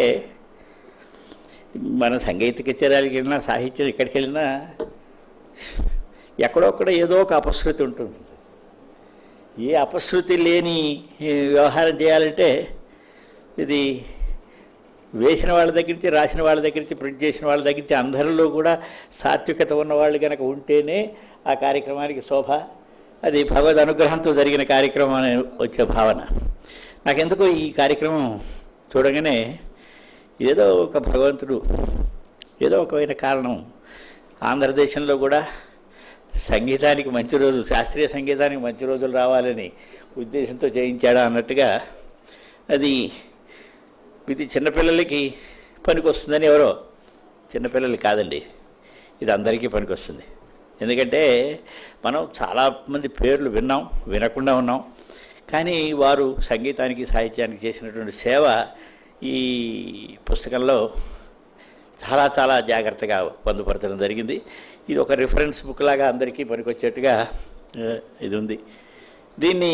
మన సంగీత కచేరాలకి వెళ్ళినా సాహిత్యం ఎక్కడికి వెళ్ళినా ఎక్కడొక్కడ ఏదో ఒక అపశృతి ఉంటుంది ఏ అపశృతి లేని ఈ వ్యవహారం చేయాలంటే ఇది వేసిన వాళ్ళ దగ్గర నుంచి రాసిన వాళ్ళ దగ్గర నుంచి ప్రింట్ చేసిన వాళ్ళ దగ్గర నుంచి అందరిలో కూడా సాత్వికత ఉన్నవాళ్ళు కనుక ఉంటేనే ఆ కార్యక్రమానికి శోభ అది భగవద్ అనుగ్రహంతో జరిగిన కార్యక్రమం అని వచ్చే భావన నాకెందుకో ఈ కార్యక్రమం చూడగానే ఏదో ఒక భగవంతుడు ఏదో ఒకమైన కారణం ఆంధ్రదేశంలో కూడా సంగీతానికి మంచి రోజు శాస్త్రీయ సంగీతానికి మంచి రోజులు రావాలని ఉద్దేశంతో చేయించాడా అన్నట్టుగా అది ఇది చిన్నపిల్లలకి పనికొస్తుందని ఎవరో చిన్నపిల్లలకి కాదండి ఇది అందరికీ పనికొస్తుంది ఎందుకంటే మనం చాలామంది పేర్లు విన్నాం వినకుండా ఉన్నాం కానీ వారు సంగీతానికి సాహిత్యానికి చేసినటువంటి సేవ ఈ పుస్తకంలో చాలా చాలా జాగ్రత్తగా పొందుపరచడం జరిగింది ఇది ఒక రిఫరెన్స్ బుక్ లాగా అందరికీ పనికొచ్చేట్టుగా ఆ, ఇది ఉంది దీన్ని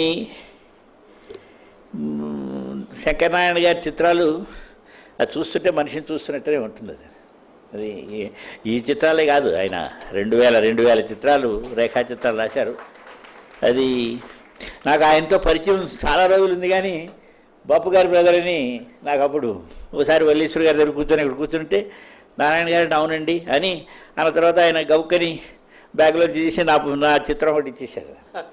మ్, శంకరనారాయణ గారి చిత్రాలు అది చూస్తుంటే మనిషిని చూస్తున్నట్టునే ఉంటుంది అది అది ఈ- ఈ చిత్రాలే కాదు ఆయన రెండు వేల రెండు వేల చిత్రాలు రేఖా చిత్రాలు రాశారు అది నాకు ఆయనతో పరిచయం చాలా రోజులు ఉంది కానీ బాపు గారి బ్రదర్ అని నాకు అప్పుడు ఒకసారి వల్లీశ్వర గారి దగ్గర కూర్చొని ఇక్కడ కూర్చుంటే నారాయణ గారు అవునండి అని అన్న తర్వాత ఆయన గౌక్కని బ్యాగ్లో తీసి నా నా చిత్రం ఒకటి ఇచ్చేశారు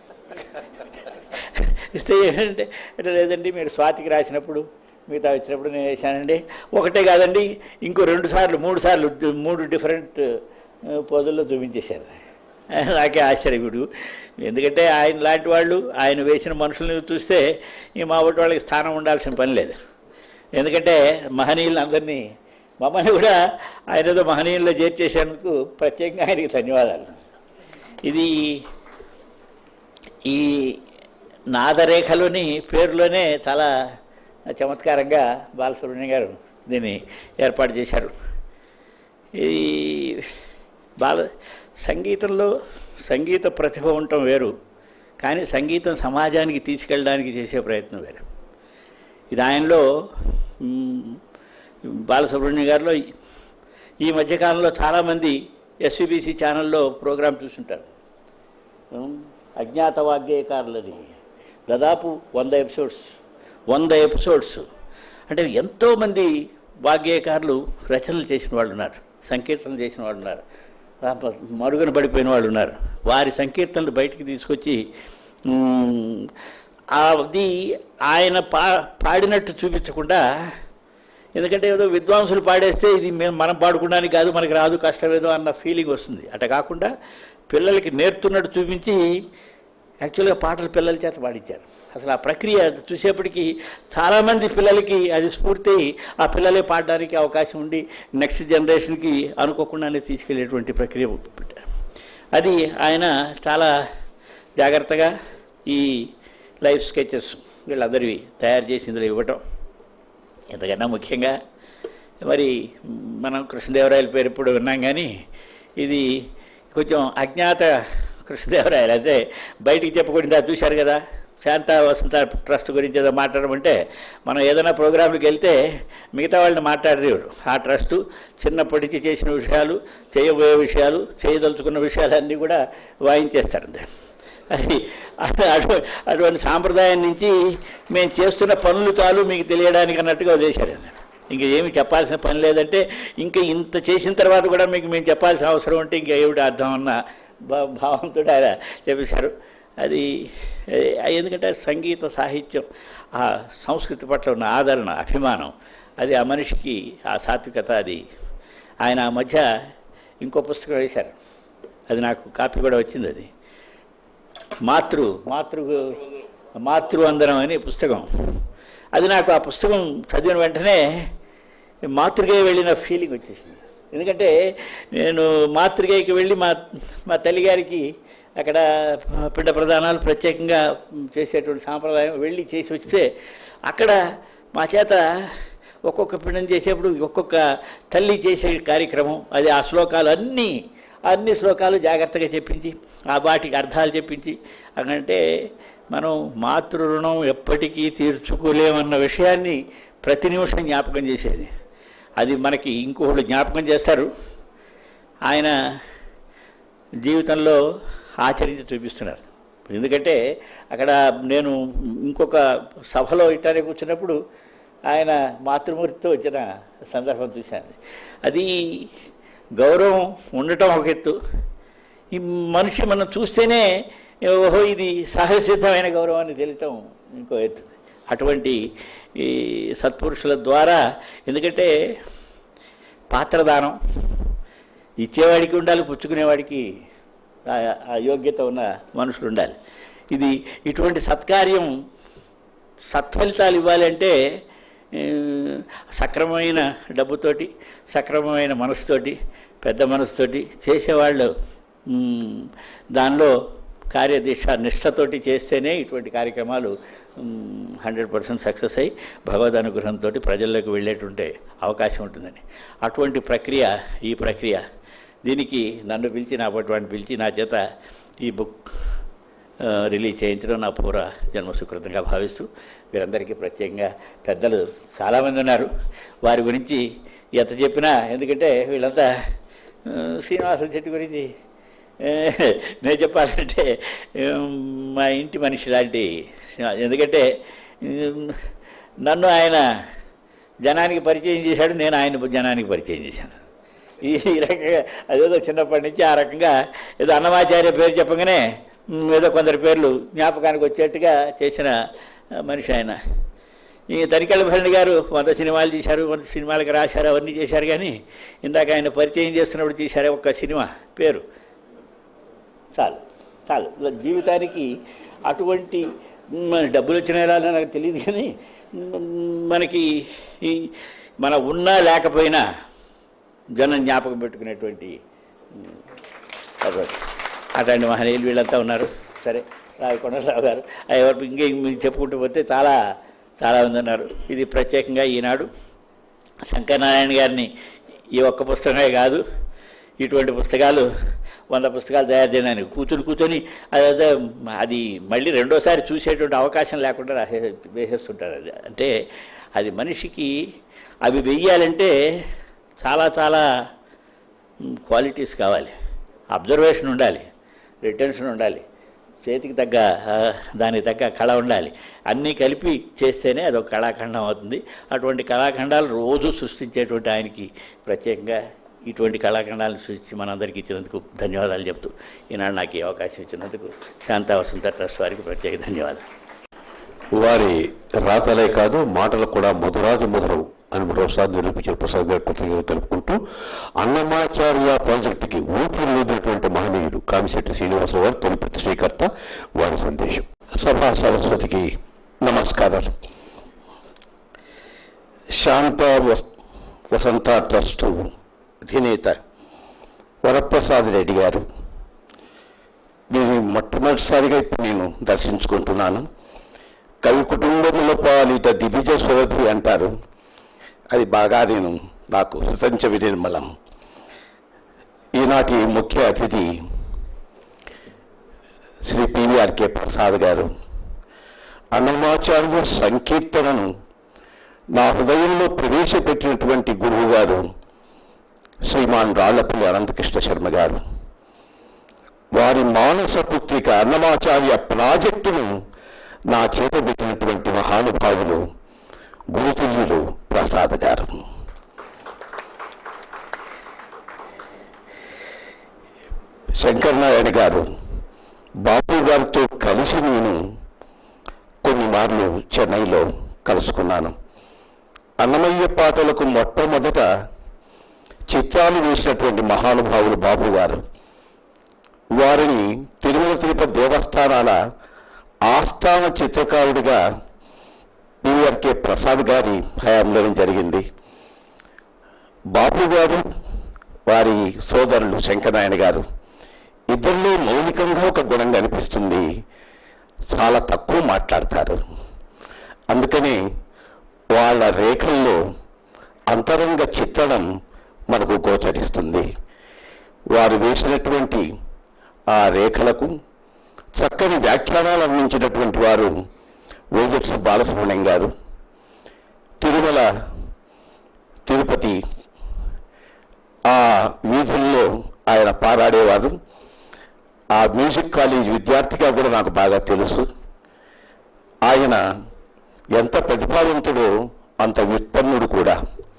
ఇస్తే ఏంటంటే అంటే లేదండి మీరు స్వాతికి రాసినప్పుడు మిగతా వచ్చినప్పుడు నేను వేశానండి ఒకటే కాదండి ఇంకో రెండు సార్లు మూడు సార్లు మూడు డిఫరెంట్ పోజుల్లో చూపించేశారు నాకే ఆశ్చర్యకుడు ఎందుకంటే ఆయన లాంటి వాళ్ళు ఆయన వేసిన మనుషుల్ని చూస్తే ఈ మా ఒకటి వాళ్ళకి స్థానం ఉండాల్సిన పని లేదు ఎందుకంటే మహనీయులు అందరినీ మమ్మల్ని కూడా ఆయన ఏదో మహనీయుల్లో చేర్చేసేందుకు ప్రత్యేకంగా ఆయనకి ధన్యవాదాలు ఇది ఈ నాదరేఖలోని పేరులోనే చాలా చమత్కారంగా బాలసుబ్రహ్మణ్యం గారు దీన్ని ఏర్పాటు చేశారు ఈ బాల సంగీతంలో సంగీత ప్రతిభ ఉండటం వేరు కానీ సంగీతం సమాజానికి తీసుకెళ్ళడానికి చేసే ప్రయత్నం వేరు ఇది ఆయనలో మ్, బాలసుబ్రహ్మణ్యం గారిలో ఈ మధ్యకాలంలో చాలామంది ఎస్విబిసి ఛానల్లో ప్రోగ్రాం చూస్తుంటారు ఉమ్, అజ్ఞాత వాగ్గేయకారులని దాదాపు వంద ఎపిసోడ్స్ వంద ఎపిసోడ్స్ అంటే ఎంతోమంది వాగ్గేయకారులు రచనలు చేసిన వాళ్ళు ఉన్నారు సంకీర్తనలు చేసిన వాళ్ళు ఉన్నారు మరుగున పడిపోయిన వాళ్ళు ఉన్నారు వారి సంకీర్తనలు బయటికి తీసుకొచ్చి ఉమ్, అది ఆయన పా పాడినట్టు చూపించకుండా ఎందుకంటే ఏదో విద్వాంసులు పాడేస్తే ఇది మేము మనం పాడుకోవడానికి కాదు మనకి రాదు కష్టమేదో అన్న ఫీలింగ్ వస్తుంది అట కాకుండా పిల్లలకి నేర్పుతున్నట్టు చూపించి యాక్చువల్గా పాటలు పిల్లల చేత పాడించారు అసలు ఆ ప్రక్రియ చూసేప్పటికీ చాలామంది పిల్లలకి అది స్ఫూర్తి అయి ఆ పిల్లలే పాడడానికి అవకాశం ఉండి నెక్స్ట్ జనరేషన్కి అనుకోకుండానే తీసుకెళ్లేటువంటి ప్రక్రియ పెట్టారు అది ఆయన చాలా జాగ్రత్తగా ఈ లైఫ్ స్కెచెస్ వీళ్ళందరివి తయారు చేసి ఇందులో ఇవ్వటం ఎంతకన్నా ముఖ్యంగా మరి మనం కృష్ణదేవరాయల పేరు ఇప్పుడు విన్నాం కానీ ఇది కొంచెం అజ్ఞాత కృష్ణదేవరాయలు అంటే బయటికి చెప్పకుండా చూశారు కదా శాంత వసంత ట్రస్ట్ గురించి ఏదో మాట్లాడమంటే మనం ఏదైనా ప్రోగ్రాంకి వెళ్తే మిగతా వాళ్ళని మాట్లాడలేరు ఆ ట్రస్టు చిన్నప్పటి నుంచి చేసిన విషయాలు చేయబోయే విషయాలు చేయదలుచుకున్న విషయాలన్నీ కూడా వాయించేస్తారు అది అటు అటువంటి సాంప్రదాయం నుంచి మేము చేస్తున్న పనులు చాలు మీకు తెలియడానికి అన్నట్టుగా వదిలేశారు ఇంకా ఏమి చెప్పాల్సిన పని లేదంటే ఇంకా ఇంత చేసిన తర్వాత కూడా మీకు మేము చెప్పాల్సిన అవసరం ఉంటే ఇంకా ఏమిటి అర్థం అన్న భా- భావంతో ఆయన చెప్పేశారు అది ఏ- ఎందుకంటే సంగీత సాహిత్యం ఆ సంస్కృతి పట్ల ఉన్న ఆదరణ అభిమానం అది ఆ మనిషికి ఆ సాత్వికత అది ఆయన ఆ మధ్య ఇంకో పుస్తకం వేశారు అది నాకు కాపీ కూడా వచ్చింది అది మాతృ మాతృ మాతృవందనం అనే పుస్తకం అది నాకు ఆ పుస్తకం చదివిన వెంటనే మాతృగే వెళ్ళిన ఫీలింగ్ వచ్చేసింది ఎందుకంటే నేను మాతృగేయకి వెళ్ళి మా మా తల్లిగారికి అక్కడ పిండ ప్రదానాలు ప్రత్యేకంగా చేసేటువంటి సాంప్రదాయం వెళ్ళి చేసి వస్తే అక్కడ మా చేత ఒక్కొక్క పిండం చేసేప్పుడు ఒక్కొక్క తల్లి చేసే కార్యక్రమం అది ఆ శ్లోకాలు అన్నీ అన్ని శ్లోకాలు జాగ్రత్తగా చెప్పించి ఆ వాటికి అర్థాలు చెప్పించి అంటే మనం మాతృ రుణం ఎప్పటికీ తీర్చుకోలేమన్న విషయాన్ని ప్రతి నిమిషం జ్ఞాపకం చేసేది అది మనకి ఇంకొకళ్ళు జ్ఞాపకం చేస్తారు ఆయన జీవితంలో ఆచరించి చూపిస్తున్నారు ఎందుకంటే అక్కడ నేను ఇంకొక సభలో ఇట్టానే కూర్చున్నప్పుడు ఆయన మాతృమూర్తితో వచ్చిన సందర్భం చూశాను అది గౌరవం ఉండటం ఒక ఎత్తు ఈ మనిషి మనం చూస్తేనే ఓహో ఇది సహజసిద్ధమైన గౌరవాన్ని తెలియటం ఇంకో ఎత్తు అటువంటి ఈ సత్పురుషుల ద్వారా ఎందుకంటే పాత్రదానం ఇచ్చేవాడికి ఉండాలి పుచ్చుకునేవాడికి ఆ- ఆ యోగ్యత ఉన్న మనుషులు ఉండాలి ఇది ఇటువంటి సత్కార్యం సత్ఫలితాలు ఇవ్వాలంటే ఆ, సక్రమమైన డబ్బుతోటి సక్రమమైన మనసుతోటి పెద్ద మనసుతోటి చేసేవాళ్ళు మ్, దానిలో కార్యదీక్ష నిష్ఠతోటి చేస్తేనే ఇటువంటి కార్యక్రమాలు హండ్రెడ్ పర్సెంట్ సక్సెస్ అయ్యి భగవద్ అనుగ్రహంతో ప్రజల్లోకి వెళ్ళేటువంటి అవకాశం ఉంటుందని అటువంటి ప్రక్రియ ఈ ప్రక్రియ దీనికి నన్ను పిలిచి నా పటువంటి పిలిచి నా చేత ఈ బుక్ ఆ, రిలీజ్ చేయించడం నా పూర్వ జన్మ సుకృతంగా భావిస్తూ వీరందరికీ ప్రత్యేకంగా పెద్దలు చాలామంది ఉన్నారు వారి గురించి ఎంత చెప్పినా ఎందుకంటే వీళ్ళంతా ఆ, శ్రీనివాసుల చెట్టు గురించి ఆ, నేను చెప్పాలంటే ఉమ్, మా ఇంటి మనిషి లాంటి శ్రీనివాస్ ఎందుకంటే ఉమ్, నన్ను ఆయన జనానికి పరిచయం చేశాడు నేను ఆయన జనానికి పరిచయం చేశాను ఈ ఈ రకంగా అదేదో చిన్నప్పటి నుంచి ఆ రకంగా ఏదో అన్నమాచార్య పేరు చెప్పగానే మ్, ఏదో కొందరి పేర్లు జ్ఞాపకానికి వచ్చేట్టుగా చేసిన ఆ, మనిషి ఆయన ఈ తనికెళ్ళ భరణి గారు వంద సినిమాలు తీశారు వంద సినిమాలకు రాశారు అవన్నీ చేశారు కానీ ఇందాక ఆయన పరిచయం చేస్తున్నప్పుడు తీశారు ఒక్క సినిమా పేరు చాలు చాలు ఇలా జీవితానికి అటువంటి మన డబ్బులు వచ్చినాయి రాదో నాకు తెలియదు కానీ మ్, మనకి ఈ మన ఉన్నా లేకపోయినా జనం జ్ఞాపకం పెట్టుకునేటువంటి మ్, అదొకటి. అట్లాంటి మహనీయులు వీళ్ళంతా ఉన్నారు సరే రావికొండరావు గారు ఆ ఎవరు ఇంకా మీకు చెప్పుకుంటూ పోతే చాలా చాలా మంది ఉన్నారు ఇది ప్రత్యేకంగా ఈనాడు శంకరనారాయణ గారిని ఈ ఒక్క పుస్తకమే కాదు ఇటువంటి పుస్తకాలు వంద పుస్తకాలు తయారు చేయడానికి కూర్చుని కూర్చొని అదే అది మళ్ళీ రెండోసారి చూసేటువంటి అవకాశం లేకుండా రాసే వేసేస్తుంటారు అది అంటే అది మనిషికి అవి వెయ్యాలంటే చాలా చాలా క్వాలిటీస్ కావాలి అబ్జర్వేషన్ ఉండాలి రిటెన్షన్ ఉండాలి చేతికి తగ్గ ఆ, దానికి తగ్గ కళ ఉండాలి అన్నీ కలిపి చేస్తేనే అదొక కళాఖండం అవుతుంది అటువంటి కళాఖండాలు రోజు సృష్టించేటువంటి ఆయనకి ప్రత్యేకంగా ఇటువంటి కళాఖండాలను సృష్టించి మనందరికీ ఇచ్చినందుకు ధన్యవాదాలు చెప్తూ ఈనాడు నాకు ఈ అవకాశం ఇచ్చినందుకు శాంతా వసంత ట్రస్ట్ వారికి ప్రత్యేక ధన్యవాదాలు వారి రాతలే కాదు మాటలు కూడా మధురాజు మధురం అని మరోసారి నిరూపించిన ప్రసాద్ గారి కృతజ్ఞతలు తెలుపుకుంటూ అన్నమాచార్య ప్రాజెక్టుకి ఊపిరిలోదినటువంటి మహనీయుడు కామిశెట్టి శ్రీనివాసరావు గారు తొలి శ్రీకర్త వారి సందేశం సభా సరస్వతికి నమస్కారాలు శాంత వస్- వసంత ట్రస్టు అధినేత వరప్రసాద్ రెడ్డి గారు దీన్ని మొట్టమొదటిసారిగా ఇప్పుడు నేను దర్శించుకుంటున్నాను కవి కుటుంబంలో పాలిట దివిజ సురభి అంటారు అది బాగా నేను నాకు సుతంచ వినిర్మలం ఈనాటి ముఖ్య అతిథి శ్రీ పివిఆర్కే ప్రసాద్ గారు అన్నమాచార్య సంకీర్తనను నా హృదయంలో ప్రవేశపెట్టినటువంటి గురువు గారు శ్రీమాన్ రాళ్లపల్లి అనంతకృష్ణ శర్మ గారు వారి మానస పుత్రిక అన్నమాచార్య ప్రాజెక్టును నా చేత పెట్టినటువంటి మహానుభావులు గురుతుల్యులు ప్రసాద్ గారు శంకర్ నారాయణ గారు బాపు గారితో కలిసి నేను కొన్ని మార్లు చెన్నైలో కలుసుకున్నాను అన్నమయ్య పాటలకు మొట్టమొదట చిత్రాలు వేసినటువంటి మహానుభావులు బాబు గారు వారిని తిరుమల తిరుపతి దేవస్థానాల ఆస్థాన చిత్రకారుడిగా పివిఆర్కే ప్రసాద్ గారి హయాంలో జరిగింది బాబు గారు వారి సోదరులు శంకరనారాయణ గారు ఇద్దరిలో మౌలికంగా ఒక గుణం కనిపిస్తుంది చాలా తక్కువ మాట్లాడతారు అందుకని వాళ్ళ రేఖల్లో అంతరంగ చిత్రణం మనకు గోచరిస్తుంది వారు వేసినటువంటి ఆ రేఖలకు చక్కని వ్యాఖ్యానాలు అందించినటువంటి వారు ఓజక్స్ బాలసుబ్రహ్మణ్యం గారు తిరుమల తిరుపతి ఆ వీధుల్లో ఆయన పారాడేవారు ఆ మ్యూజిక్ కాలేజ్ విద్యార్థిగా కూడా నాకు బాగా తెలుసు ఆయన ఎంత ప్రతిభావంతుడో అంత వ్యుత్పన్నుడు కూడా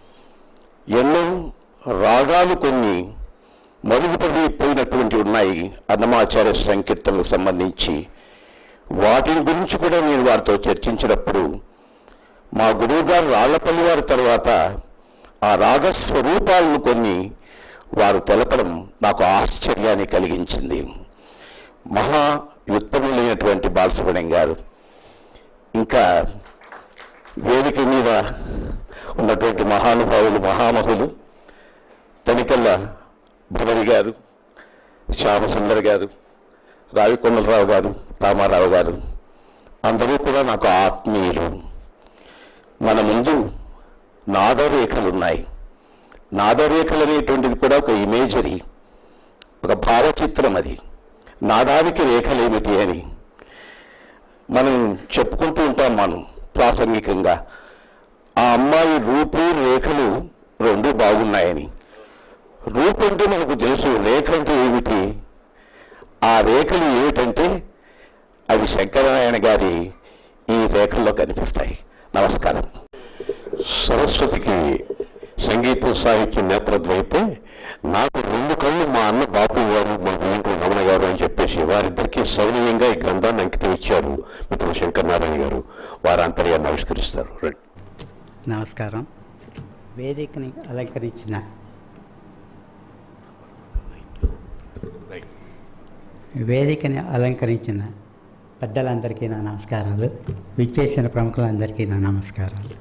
ఎన్నో రాగాలు కొన్ని మరుగుపడిపోయినటువంటి ఉన్నాయి అన్నమాచార్య సంకీర్తనకు సంబంధించి వాటిని గురించి కూడా నేను వారితో చర్చించినప్పుడు మా గురువు గారు రాళ్లపల్లి వారి తర్వాత ఆ రాగ స్వరూపాలను కొన్ని వారు తెలపడం నాకు ఆశ్చర్యాన్ని కలిగించింది మహా వ్యుత్పన్నులైనటువంటి బాలసుబ్రహ్మణ్యం గారు ఇంకా వేదిక మీద ఉన్నటువంటి మహానుభావులు మహామహులు తనికల్ల భవరి గారు శ్యామసుందర్ గారు రావికొండలరావు గారు రామారావు గారు అందరూ కూడా నాకు ఆత్మీయులు మన ముందు నాదరేఖలు ఉన్నాయి నాదరేఖలు అనేటువంటిది కూడా ఒక ఇమేజరీ ఒక భావచిత్రం అది నాదానికి రేఖలేమిటి అని మనం చెప్పుకుంటూ ఉంటాం మనం ప్రాసంగికంగా ఆ అమ్మాయి రూపు రేఖలు రెండు బాగున్నాయని రూపు అంటే మనకు తెలుసు రేఖ అంటే ఏమిటి ఆ రేఖలు ఏమిటంటే అవి శంకరనారాయణ గారి ఈ రేఖల్లో కనిపిస్తాయి నమస్కారం సరస్వతికి సంగీతం సాహిత్యం నేత్రద్వైతే నాకు రెండు కళ్ళు మా అన్న బాపు గారు మా వెంకట రమణ గారు అని చెప్పేసి వారిద్దరికీ సౌనీయంగా ఈ గ్రంథాన్ని అంకితం ఇచ్చారు మిత్రుడు శంకర్ నారాయణ గారు వారి అంతర్యాన్ని ఆవిష్కరిస్తారు రండి. నమస్కారం వేదికని అలంకరించిన వేదికని అలంకరించిన పెద్దలందరికీ నా నమస్కారాలు విచ్చేసిన ప్రముఖులందరికీ నా నమస్కారాలు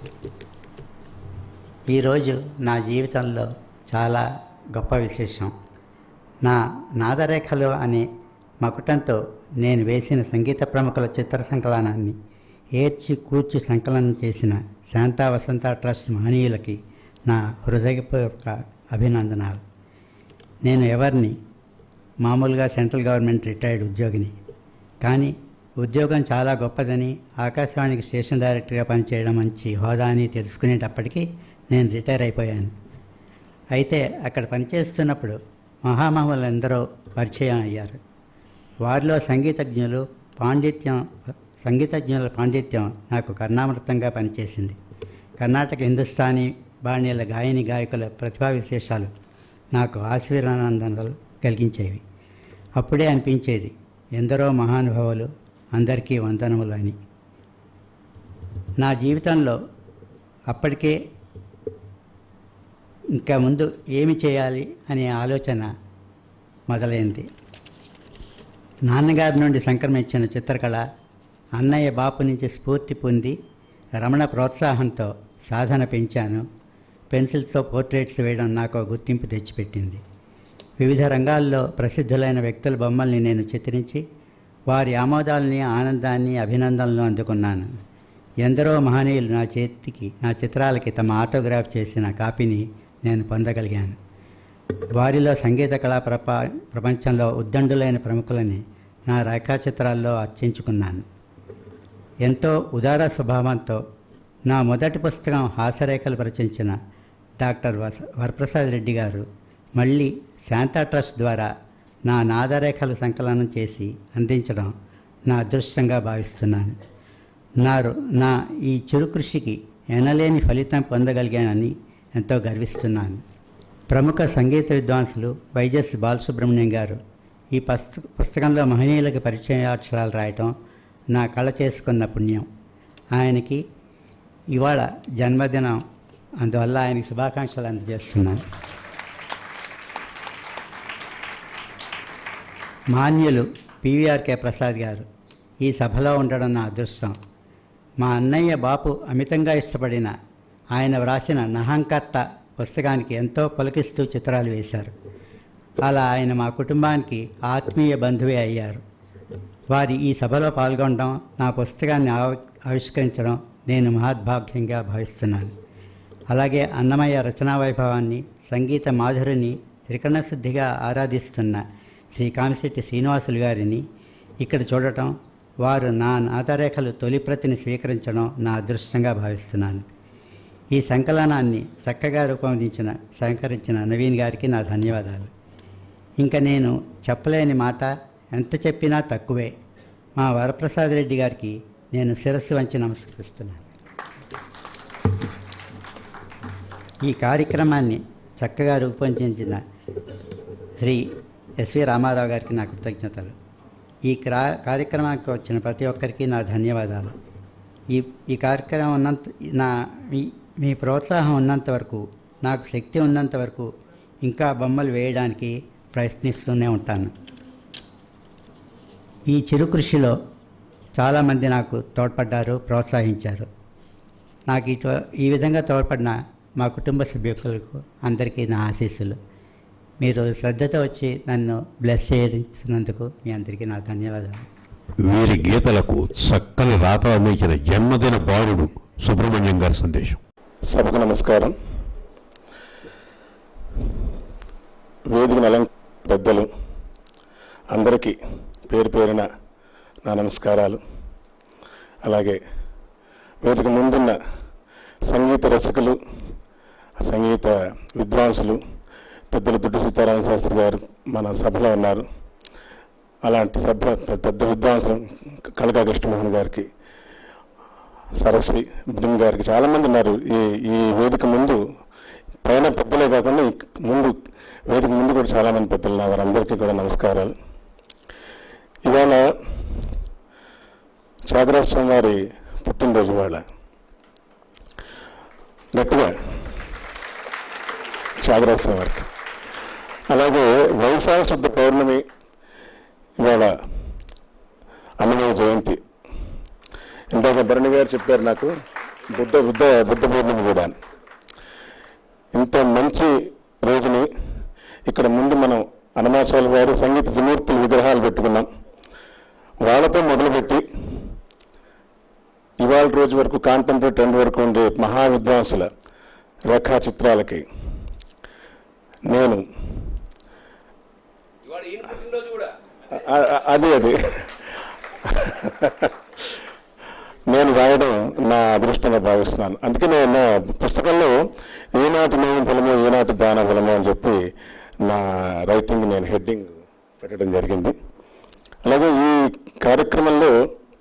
ఈరోజు నా జీవితంలో చాలా గొప్ప విశేషం నా నాదరేఖలు అనే మకుటంతో నేను వేసిన సంగీత ప్రముఖుల చిత్ర సంకలనాన్ని ఏర్చి కూర్చి సంకలనం చేసిన శాంతా వసంత ట్రస్ట్ మహనీయులకి నా హృదయపూర్వక అభినందనాలు నేను ఎవరిని మామూలుగా సెంట్రల్ గవర్నమెంట్ రిటైర్డ్ ఉద్యోగిని కానీ ఉద్యోగం చాలా గొప్పదని ఆకాశవాణికి స్టేషన్ డైరెక్టర్గా పనిచేయడం మంచి హోదా అని తెలుసుకునేటప్పటికీ నేను రిటైర్ అయిపోయాను అయితే అక్కడ పనిచేస్తున్నప్పుడు మహామహులు ఎందరో పరిచయం అయ్యారు వారిలో సంగీతజ్ఞులు పాండిత్యం సంగీతజ్ఞుల పాండిత్యం నాకు కర్ణామృతంగా పనిచేసింది కర్ణాటక హిందుస్థానీ బాణీల గాయని గాయకుల ప్రతిభా విశేషాలు నాకు ఆశీర్వానందనలు కలిగించేవి అప్పుడే అనిపించేది ఎందరో మహానుభావులు అందరికీ వందనములు అని నా జీవితంలో అప్పటికే ఇంకా ముందు ఏమి చేయాలి అనే ఆలోచన మొదలైంది నాన్నగారి నుండి సంక్రమించిన చిత్రకళ అన్నయ్య బాపు నుంచి స్ఫూర్తి పొంది రమణ ప్రోత్సాహంతో సాధన పెంచాను పెన్సిల్స్తో పోర్ట్రేట్స్ వేయడం నాకు గుర్తింపు తెచ్చిపెట్టింది వివిధ రంగాల్లో ప్రసిద్ధులైన వ్యక్తుల బొమ్మల్ని నేను చిత్రించి వారి ఆమోదాలని ఆనందాన్ని అభినందనలు అందుకున్నాను ఎందరో మహనీయులు నా చేతికి నా చిత్రాలకి తమ ఆటోగ్రాఫ్ చేసిన కాపీని నేను పొందగలిగాను వారిలో సంగీత కళా ప్రప ప్రపంచంలో ఉద్దండులైన ప్రముఖులని నా రేఖాచిత్రాల్లో అర్చించుకున్నాను ఎంతో ఉదార స్వభావంతో నా మొదటి పుస్తకం హాస్యరేఖలు ప్రచురించిన డాక్టర్ వస వరప్రసాద్ రెడ్డి గారు మళ్ళీ శాంతా ట్రస్ట్ ద్వారా నా నాదరేఖలు సంకలనం చేసి అందించడం నా అదృష్టంగా భావిస్తున్నాను నారు నా ఈ చిరు కృషికి ఎనలేని ఫలితం పొందగలిగానని ఎంతో గర్విస్తున్నాను ప్రముఖ సంగీత విద్వాంసులు వైజస్ బాలసుబ్రహ్మణ్యం గారు ఈ పుస్త పుస్తకంలో మహనీయులకు పరిచయాక్షరాలు రాయటం నా కళ చేసుకున్న పుణ్యం ఆయనకి ఇవాళ జన్మదినం అందువల్ల ఆయనకి శుభాకాంక్షలు అందజేస్తున్నాను మాన్యులు పివిఆర్కే ప్రసాద్ గారు ఈ సభలో ఉండడం నా అదృష్టం మా అన్నయ్య బాపు అమితంగా ఇష్టపడిన ఆయన వ్రాసిన నహంకర్త పుస్తకానికి ఎంతో పులకిస్తూ చిత్రాలు వేశారు అలా ఆయన మా కుటుంబానికి ఆత్మీయ బంధువే అయ్యారు వారి ఈ సభలో పాల్గొనడం నా పుస్తకాన్ని ఆవి- ఆవిష్కరించడం నేను మహద్భాగ్యంగా భావిస్తున్నాను అలాగే అన్నమయ్య రచనా వైభవాన్ని సంగీత మాధురిని త్రికరణశుద్ధిగా ఆరాధిస్తున్న శ్రీ కామిశెట్టి శ్రీనివాసులు గారిని ఇక్కడ చూడటం వారు నా నాదరేఖలు తొలి ప్రతిని స్వీకరించడం నా అదృష్టంగా భావిస్తున్నాను ఈ సంకలనాన్ని చక్కగా రూపొందించిన సహకరించిన నవీన్ గారికి నా ధన్యవాదాలు ఇంకా నేను చెప్పలేని మాట ఎంత చెప్పినా తక్కువే మా వరప్రసాద్ రెడ్డి గారికి నేను శిరస్సు వంచి నమస్కరిస్తున్నాను ఈ కార్యక్రమాన్ని చక్కగా రూపొందించిన శ్రీ ఎస్వి రామారావు గారికి నా కృతజ్ఞతలు ఈ క్రా కార్యక్రమానికి వచ్చిన ప్రతి ఒక్కరికి నా ధన్యవాదాలు ఈ ఈ కార్యక్రమం ఉన్నంత నా మీ మీ ప్రోత్సాహం ఉన్నంత వరకు నాకు శక్తి ఉన్నంత వరకు ఇంకా బొమ్మలు వేయడానికి ప్రయత్నిస్తూనే ఉంటాను ఈ చిరు కృషిలో చాలామంది నాకు తోడ్పడ్డారు ప్రోత్సహించారు నాకు ఇటు ఈ విధంగా తోడ్పడిన మా కుటుంబ సభ్యులకు అందరికీ నా ఆశీస్సులు మీరు శ్రద్ధతో వచ్చి నన్ను బ్లెస్ చేయించినందుకు మీ అందరికీ నా ధన్యవాదాలు వీరి గీతలకు చక్కని రాత అందించిన జన్మదిన బాలుడు సుబ్రహ్మణ్యం గారి సందేశం సభకు నమస్కారం వేదిక నలం పెద్దలు అందరికీ పేరు పేరున నా నమస్కారాలు అలాగే వేదిక ముందున్న సంగీత రసికులు సంగీత విద్వాంసులు పెద్దలు దుడ్డు సీతారామ శాస్త్రి గారు మన సభలో ఉన్నారు అలాంటి సభ పెద్ద విద్వాంసులు కళకా కృష్ణమోహన్ గారికి సరస్వి భీమ్ గారికి చాలామంది ఉన్నారు ఈ ఈ వేదిక ముందు పైన పెద్దలే కాకుండా ఈ ముందు వేదిక ముందు కూడా చాలామంది పెద్దలు ఉన్నారు వారందరికీ కూడా నమస్కారాలు ఇవాళ చాగరాజస్వామి వారి పుట్టినరోజు ఇవాళ గట్టిగా చాగరాజస్వామి వారికి అలాగే వైశాఖ శుద్ధ పౌర్ణమి ఇవాళ అన్నమయ్య జయంతి ఇందాక భరణి గారు చెప్పారు నాకు బుద్ధ బుద్ధ బుద్ధ పూర్ణిమ కూడా అని. ఇంత మంచి రోజుని ఇక్కడ ముందు మనం అనమాచార్య వారి సంగీత త్రిమూర్తుల విగ్రహాలు పెట్టుకున్నాం వాళ్ళతో మొదలుపెట్టి ఇవాళ రోజు వరకు కాంటెంపరీ ట్రెండ్ వరకు ఉండే మహా విద్వాంసుల రేఖా చిత్రాలకి నేను అ- అ- అది అది నేను రాయడం నా అదృష్టంగా భావిస్తున్నాను అందుకే నేను నా పుస్తకంలో ఏనాటి మేము ఫలము ఏనాటి దాన ఫలము అని చెప్పి నా రైటింగ్ నేను హెడ్డింగ్ పెట్టడం జరిగింది అలాగే ఈ కార్యక్రమంలో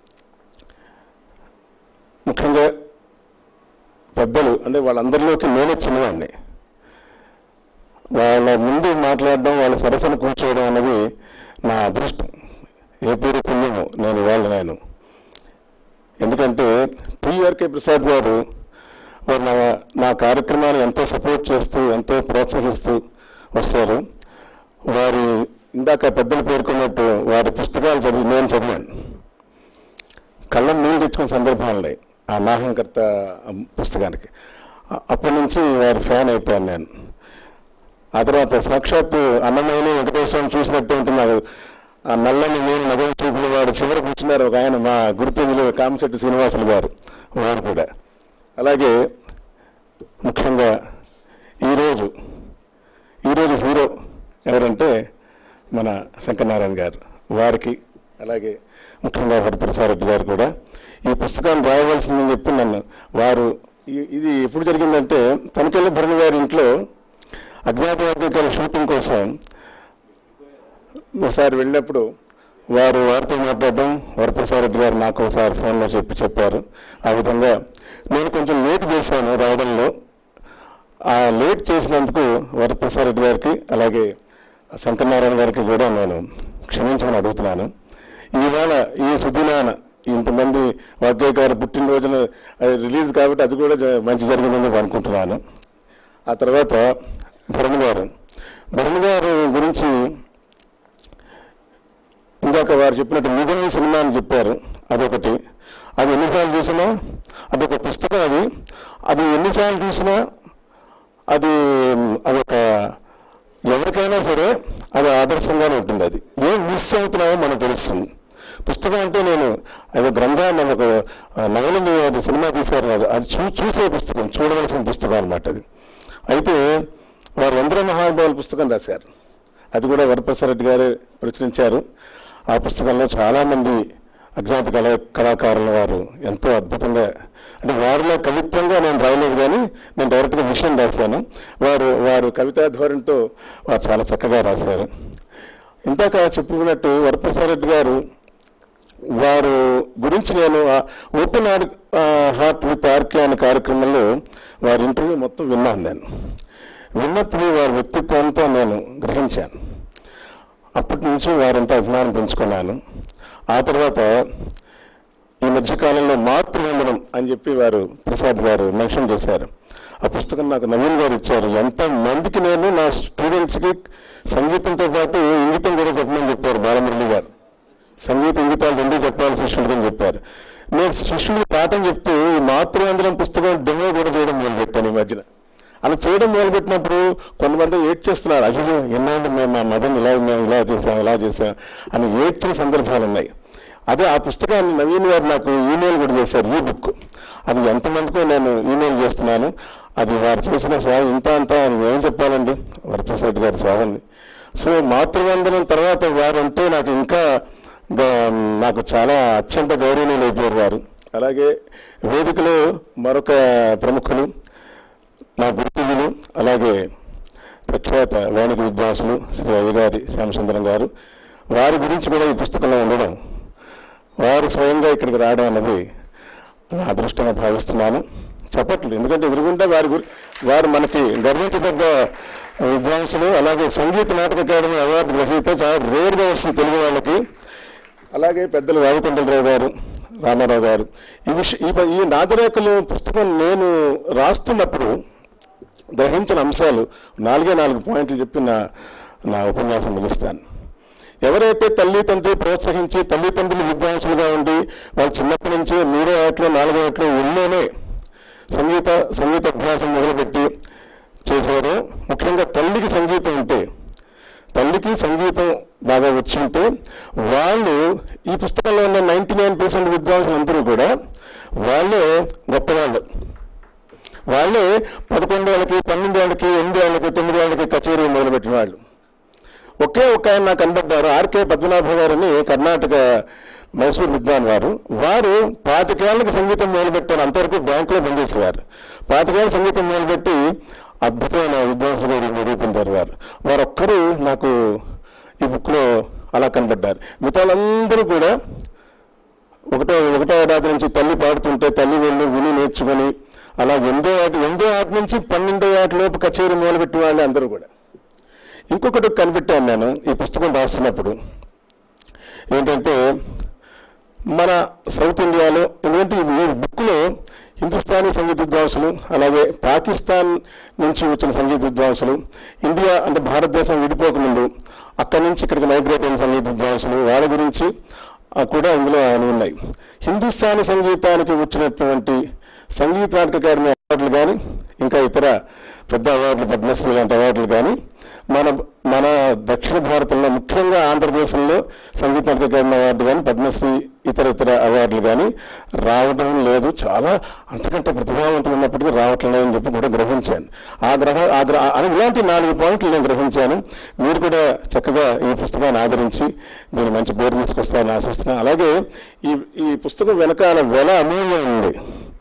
ముఖ్యంగా పెద్దలు అంటే వాళ్ళందరిలోకి నేనే చిన్నవాడిని వాళ్ళ ముందు మాట్లాడడం వాళ్ళ సరసన కూర్చోవడం అనేది నా అదృష్టం ఏ పేరు పుణ్యము నేను వాళ్ళ నేను ఎందుకంటే పిఆర్కే ప్రసాద్ గారు వారు నా నా కార్యక్రమాన్ని ఎంతో సపోర్ట్ చేస్తూ ఎంతో ప్రోత్సహిస్తూ వస్తారు వారి ఇందాక పెద్దలు పేర్కొన్నట్టు వారి పుస్తకాలు చదివి నేను చదివాను కళ్ళం నీళ్ళు తెచ్చుకున్న సందర్భాలు ఉన్నాయి ఆ నాహంకర్త పుస్తకానికి అ- అప్పటి నుంచి వారి ఫ్యాన్ అయిపోయాను నేను ఆ తర్వాత సాక్షాత్తు అన్నమయ్యని వెంకటేశ్వరం చూసినట్టు ఉంటున్నారు ఆ నల్లని నేను నగరం చూపుల వాడు చివరి కూర్చున్నారు ఒక ఆయన మా గుర్తులు కామచెట్టు శ్రీనివాసులు గారు వారు కూడా అలాగే ముఖ్యంగా ఈరోజు ఈరోజు హీరో ఎవరంటే మన శంకరనారాయణ గారు వారికి అలాగే ముఖ్యంగా వరప్రసాద్ రెడ్డి గారు కూడా ఈ పుస్తకాన్ని రాయవలసిందని చెప్పి నన్ను వారు ఇ- ఇది ఎప్పుడు జరిగిందంటే తనికెళ్ళ భరణి గారి ఇంట్లో అజ్ఞాత వర్గీకరణ షూటింగ్ కోసం ఒకసారి వెళ్ళినప్పుడు వారు వారితో మాట్లాడడం వరప్రసాద్ రెడ్డి గారు నాకు ఒకసారి ఫోన్లో చెప్పి చెప్పారు ఆ విధంగా నేను కొంచెం లేట్ చేశాను రావడంలో ఆ లేట్ చేసినందుకు వరప్రసాద్ రెడ్డి గారికి అలాగే శంకరనారాయణ గారికి కూడా నేను క్షమించమని అడుగుతున్నాను ఇవాళ ఈ సుదినాన ఇంతమంది వాగ్గయ్య గారు పుట్టినరోజున అది రిలీజ్ కాబట్టి అది కూడా జ- మంచి జరిగిందని చెప్పి అనుకుంటున్నాను ఆ తర్వాత భరణ్ గారు భరణ్ గారు గురించి ఇందాక వారు చెప్పినట్టు మిగిలిన సినిమా అని చెప్పారు అదొకటి అది ఎన్నిసార్లు చూసినా అదొక పుస్తకం అది అది ఎన్నిసార్లు చూసినా అది అదొక ఎవరికైనా సరే అది ఆదర్శంగానే ఉంటుంది అది ఏం మిస్ అవుతున్నామో మనకు తెలుస్తుంది పుస్తకం అంటే నేను అది గ్రంథాన్ని ఒక నవలని అది సినిమా తీశారు కాదు అది చూ చూసే పుస్తకం చూడవలసిన పుస్తకం అనమాట అది అయితే వారు ఎందరో మహానుభావుల పుస్తకం రాశారు అది కూడా వరప్రసాద్ రెడ్డి గారు ప్రచురించారు ఆ పుస్తకంలో చాలామంది అజ్ఞాత కళా కళాకారుల వారు ఎంతో అద్భుతంగా అంటే వారిలో కవిత్వంగా నేను రాయలేదు కానీ నేను డైరెక్ట్గా విషయం రాశాను వారు వారు కవితా ధోరణితో వారు చాలా చక్కగా రాశారు ఇందాక చెప్పుకున్నట్టు వరప్రసాద్ రెడ్డి గారు వారు గురించి నేను ఆ open R heart with RK అనే కార్యక్రమంలో వారి ఇంటర్వ్యూ మొత్తం విన్నాను నేను విన్నప్పుడు వారి వ్యక్తిత్వంతో నేను గ్రహించాను అప్పటి నుంచి వారంటే అభిమానం పెంచుకున్నాను ఆ తర్వాత ఈ మధ్యకాలంలో మాతృవందనం అని చెప్పి వారు ప్రసాద్ గారు మెన్షన్ చేశారు ఆ పుస్తకం నాకు నవీన్ గారు ఇచ్చారు ఎంత మందికి నేను నా స్టూడెంట్స్కి సంగీతంతో పాటు ఇంగితం కూడా చెప్పమని చెప్పారు బాలమురళి గారు సంగీత ఇంగితాలు రెండు చెప్పాలి శిష్యుడికి అని చెప్పారు నేను శిష్యుడికి పాఠం చెప్తూ ఈ మాతృవందనం పుస్తకం డెమో కూడా చేయడం మొదలుపెట్టాను ఈ మధ్యన అలా చేయడం మొదలుపెట్టినప్పుడు కొంతమంది ఏడ్ చేస్తున్నారు అయ్యో ఎన్నాళ్ళు మేము మా మదన్ ఇలా మేము ఇలా చేసాం ఇలా చేసాం అని ఏడ్చిన సందర్భాలు ఉన్నాయి అదే ఆ పుస్తకాన్ని నవీన్ గారు నాకు ఈమెయిల్ కూడా చేశారు ఈ బుక్ అది ఎంతమందికో నేను ఈమెయిల్ చేస్తున్నాను అది వారు చేసిన సేవ ఇంత అంత అని ఏం చెప్పాలండి వరప్రసాద్ గారి సేవని సో మాతృవందనం తర్వాత వారు అంటే నాకు ఇంకా గా- నాకు చాలా అత్యంత గౌరవనీయులు అయిపోయారు వారు అలాగే వేదికలో మరొక ప్రముఖులు నా గుర్తులు అలాగే ప్రఖ్యాత వాణిజ్య విద్వాంసులు శ్రీ అయ్యగారి శ్యామసుందరం గారు వారి గురించి కూడా ఈ పుస్తకంలో ఉండడం వారు స్వయంగా ఇక్కడికి రావడం అన్నది నా అదృష్టంగా భావిస్తున్నాను చెప్పట్లు ఎందుకంటే ఎదురుగుండా వారి గురి వారు మనకి గర్వించదగ్గ విద్వాంసులు అలాగే సంగీత నాటక అకాడమీ అవార్డు గ్రహీత చాలా రేర్గా వస్తుంది తెలుగు వాళ్ళకి అలాగే పెద్దలు రావికొండలరావు గారు రామారావు గారు ఈ విష ఈ ప- ఈ నాదరేఖలు పుస్తకం నేను రాస్తున్నప్పుడు గ్రహించిన అంశాలు నాలుగే నాలుగు పాయింట్లు చెప్పి నా నా ఉపన్యాసం ముగిస్తాను ఎవరైతే తల్లి తండ్రి ప్రోత్సహించి తల్లిదండ్రులు విద్వాంసులుగా ఉండి వాళ్ళు చిన్నప్పటి నుంచి మూడో ఏట్లో నాలుగో ఏట్లో ఉన్నోనే సంగీత సంగీత అభ్యాసం మొదలుపెట్టి చేశారో ముఖ్యంగా తల్లికి సంగీతం ఉంటే తల్లికి సంగీతం బాగా వచ్చి ఉంటే వాళ్ళు ఈ పుస్తకంలో ఉన్న నైంటీ నైన్ పర్సెంట్ విద్వాంసులందరూ కూడా వాళ్ళే గొప్పవాళ్ళు వాళ్ళే పదకొండేళ్ళకి పన్నెండేళ్ళకి ఎనిమిదేళ్ళకి తొమ్మిదేళ్ళకి కచేరీ మొదలుపెట్టిన వాళ్ళు ఒకే ఒక ఆయన నాకు కనబడ్డారు ఆర్కే పద్మనాభ గారని కర్ణాటక మైసూర్ విద్వాన్ వారు వారు పాతికేళ్ళకి సంగీతం మొదలుపెట్టారు అంతవరకు బ్యాంకులో పనిచేసేవారు పాతికేళ్ళ సంగీతం మొదలుపెట్టి అద్భుతమైన విద్వాంసులు నిరూపించారు వారు వారు ఒక్కరు నాకు ఈ బుక్లో అలా కనబడ్డారు మిగతా వాళ్ళందరూ కూడా ఒకటో ఒకటో ఏడాది నుంచి తల్లి పాడుతుంటే తల్లి వెళ్ళి విని నేర్చుకొని అలా ఎనిమిదో ఆట ఎనిమిదో ఆట నుంచి పన్నెండో ఆట లోపు కచేరీ మొదలుపెట్టిన వాళ్ళే అందరూ కూడా ఇంకొకటి కనిపెట్టాను నేను ఈ పుస్తకం రాస్తున్నప్పుడు ఏంటంటే మన సౌత్ ఇండియాలో ఎందుకంటే ఈ బుక్లో హిందుస్థానీ సంగీత విద్వాంసులు అలాగే పాకిస్తాన్ నుంచి వచ్చిన సంగీత విద్వాంసులు ఇండియా అంటే భారతదేశం విడిపోకముందు అక్కడి నుంచి ఇక్కడికి మైగ్రేట్ అయిన సంగీత విద్వాంసులు వాళ్ళ గురించి ఆ, కూడా ఇందులో ఆయన ఉన్నాయి హిందుస్థానీ సంగీతానికి వచ్చినటువంటి సంగీత నాటక అకాడమీ అవార్డులు కానీ ఇంకా ఇతర పెద్ద అవార్డులు పద్మశ్రీ లాంటి అవార్డులు కానీ మన మన దక్షిణ భారతంలో ముఖ్యంగా ఆంధ్రప్రదేశ్లో సంగీత నాటక అకాడమీ అవార్డు కానీ పద్మశ్రీ ఇతర ఇతర అవార్డులు కానీ రావడం లేదు చాలా అంతకంటే ప్రతిభావంతులు ఉన్నప్పటికీ రావట్లేదు అని చెప్పి కూడా గ్రహించాను ఆ గ్రహ ఆ గ్రహ అని ఇలాంటి నాలుగు పాయింట్లు నేను గ్రహించాను మీరు కూడా చక్కగా ఈ పుస్తకాన్ని ఆదరించి దీన్ని మంచి పేరు తీసుకొస్తారని ఆశిస్తున్నాను అలాగే ఈ ఈ పుస్తకం వెనకాల వెల అమూల్యం ఉంది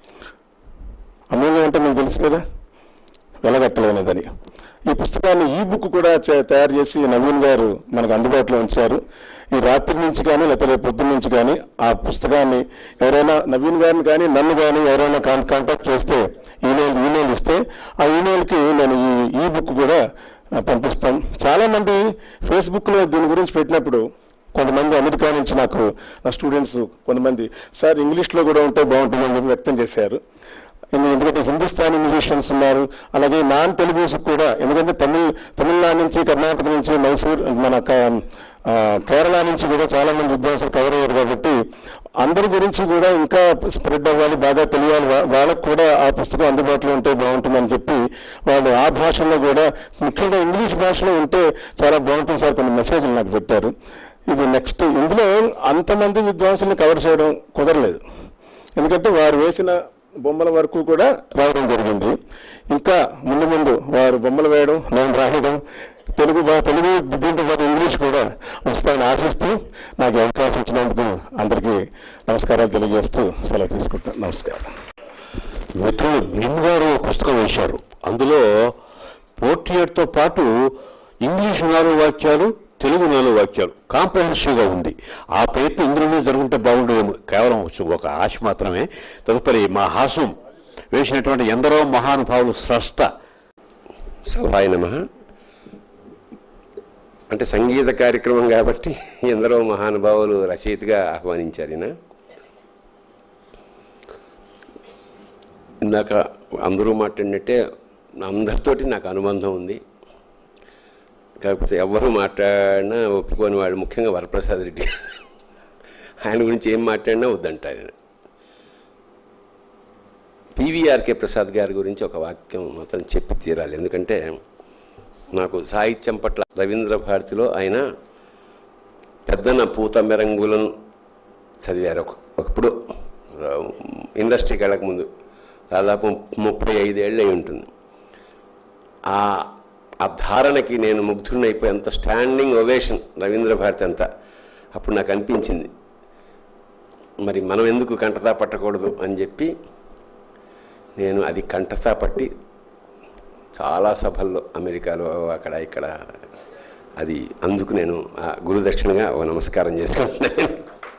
అమూల్యం అంటే మీకు తెలుసు కదా వెలగట్టలేనిదని ఈ పుస్తకాన్ని ఈ బుక్ కూడా చే- తయారు చేసి నవీన్ గారు మనకు అందుబాటులో ఉంచారు ఈ రాత్రి నుంచి కానీ లేకపోతే రేపు పొద్దున్న నుంచి కానీ ఆ పుస్తకాన్ని ఎవరైనా నవీన్ గారిని కానీ నన్ను కానీ ఎవరైనా కాన్ కాంటాక్ట్ చేస్తే ఈమెయిల్ ఈమెయిల్ ఇస్తే ఆ ఈమెయిల్కి నేను ఈ ఈ బుక్ కూడా ఆ, పంపిస్తాం చాలామంది ఫేస్బుక్లో దీని గురించి పెట్టినప్పుడు కొంతమంది అమెరికా నుంచి నాకు నా స్టూడెంట్స్ కొంతమంది సార్ ఇంగ్లీష్లో కూడా ఉంటే బాగుంటుందని చెప్పి వ్యక్తం చేశారు ఎందు- ఎందుకంటే హిందుస్థానీ మ్యూజిషియన్స్ ఉన్నారు అలాగే నాన్ తెలుగుస్ కూడా ఎందుకంటే తమిళ్ తమిళనాడు నుంచి కర్ణాటక నుంచి మైసూర్ మన క- ఆ, కేరళ నుంచి కూడా చాలా మంది విద్వాంసులు కవర్ అయ్యారు కాబట్టి అందరి గురించి కూడా ఇంకా స్ప్రెడ్ అవ్వాలి బాగా తెలియాలి వా- వాళ్ళకు కూడా ఆ పుస్తకం అందుబాటులో ఉంటే బాగుంటుందని చెప్పి వాళ్ళు ఆ భాషలో కూడా ముఖ్యంగా ఇంగ్లీష్ భాషలో ఉంటే చాలా బాగుంటుంది సార్ కొన్ని మెసేజ్లు నాకు పెట్టారు ఇది నెక్స్ట్ ఇందులో అంతమంది విద్వాంసుల్ని కవర్ చేయడం కుదరలేదు ఎందుకంటే వారు వేసిన బొమ్మల వరకు కూడా రాయడం జరిగింది ఇంకా ముందు ముందు వారు బొమ్మలు వేయడం నేను రాయడం తెలుగు బా- తెలుగు దీంతో పాటు ఇంగ్లీష్ కూడా వస్తాయని ఆశిస్తూ నాకు ఈ అవకాశం ఇచ్చినందుకు అందరికీ నమస్కారాలు తెలియజేస్తూ సెలవు తీసుకుంటాను నమస్కారం మిత్రులు నిమ్ గారు ఒక పుస్తకం వేశారు అందులో పోర్ట్రేట్తో పాటు ఇంగ్లీష్ నాలుగు వాక్యాలు తెలుగు నాలుగు వాక్యాలు కాంప్రహెన్సివ్గా ఉంది ఆ ప్రయత్నం ఇందులోనే జరుగుంటే బాగుండేమో కేవలం ఒక ఆశ మాత్రమే తదుపరి మా హాసం వేసినటువంటి ఎందరో మహానుభావులు స్రష్ట సభాయ నమ అంటే సంగీత కార్యక్రమం కాబట్టి ఎందరో మహానుభావులు రచయితగా ఆహ్వానించారు ఈయన ఇందాక అందరూ మాట్లాడినట్టే అందరితోటి నాకు అనుబంధం ఉంది కాకపోతే ఎవరు మాట్లాడినా ఒప్పుకొని వాడు ముఖ్యంగా వరప్రసాద్ రెడ్డి ఆయన గురించి ఏం మాట్లాడినా వద్దంటారు ఆయన పివిఆర్కే ప్రసాద్ గారి గురించి ఒక వాక్యం మాత్రం చెప్పి తీరాలి ఎందుకంటే నాకు సాహిత్యం పట్ల రవీంద్ర భారతిలో ఆయన పెద్దన పూత మెరంగులను చదివారు ఒక ఒకప్పుడు ఆ, ఇండస్ట్రీకి వెళ్ళక ముందు దాదాపు ముప్పై ఐదేళ్ళు అయి ఉంటుంది ఆ ఆ ధారణకి నేను ముగ్ధుడినైపోయి అంత స్టాండింగ్ ఒవేషన్ రవీంద్ర భారతి అంతా అప్పుడు నాకు అనిపించింది మరి మనం ఎందుకు కంటతా పట్టకూడదు అని చెప్పి నేను అది కంటతా పట్టి చాలా సభల్లో అమెరికాలో అక్కడ ఇక్కడ అది అందుకు నేను ఆ గురుదక్షిణగా ఒక నమస్కారం చేసుకుంటున్నాను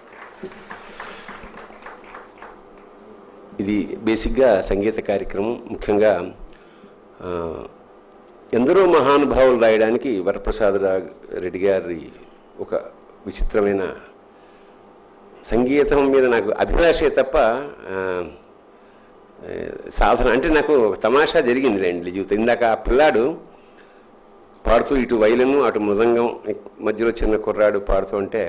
ఇది బేసిక్గా సంగీత కార్యక్రమం ముఖ్యంగా ఆ, ఎందరో మహానుభావులు రాయడానికి వరప్రసాద్ రా- రెడ్డి గారి ఒక విచిత్రమైన సంగీతం మీద నాకు అభిలాషే తప్ప ఆ, ఏ, సాధన అంటే నాకు ఒక తమాషా జరిగింది లేండి జీవితం ఇందాక ఆ పిల్లాడు పాడుతూ ఇటు వైలను అటు మృదంగం మధ్యలో చిన్న కుర్రాడు పాడుతూ ఉంటే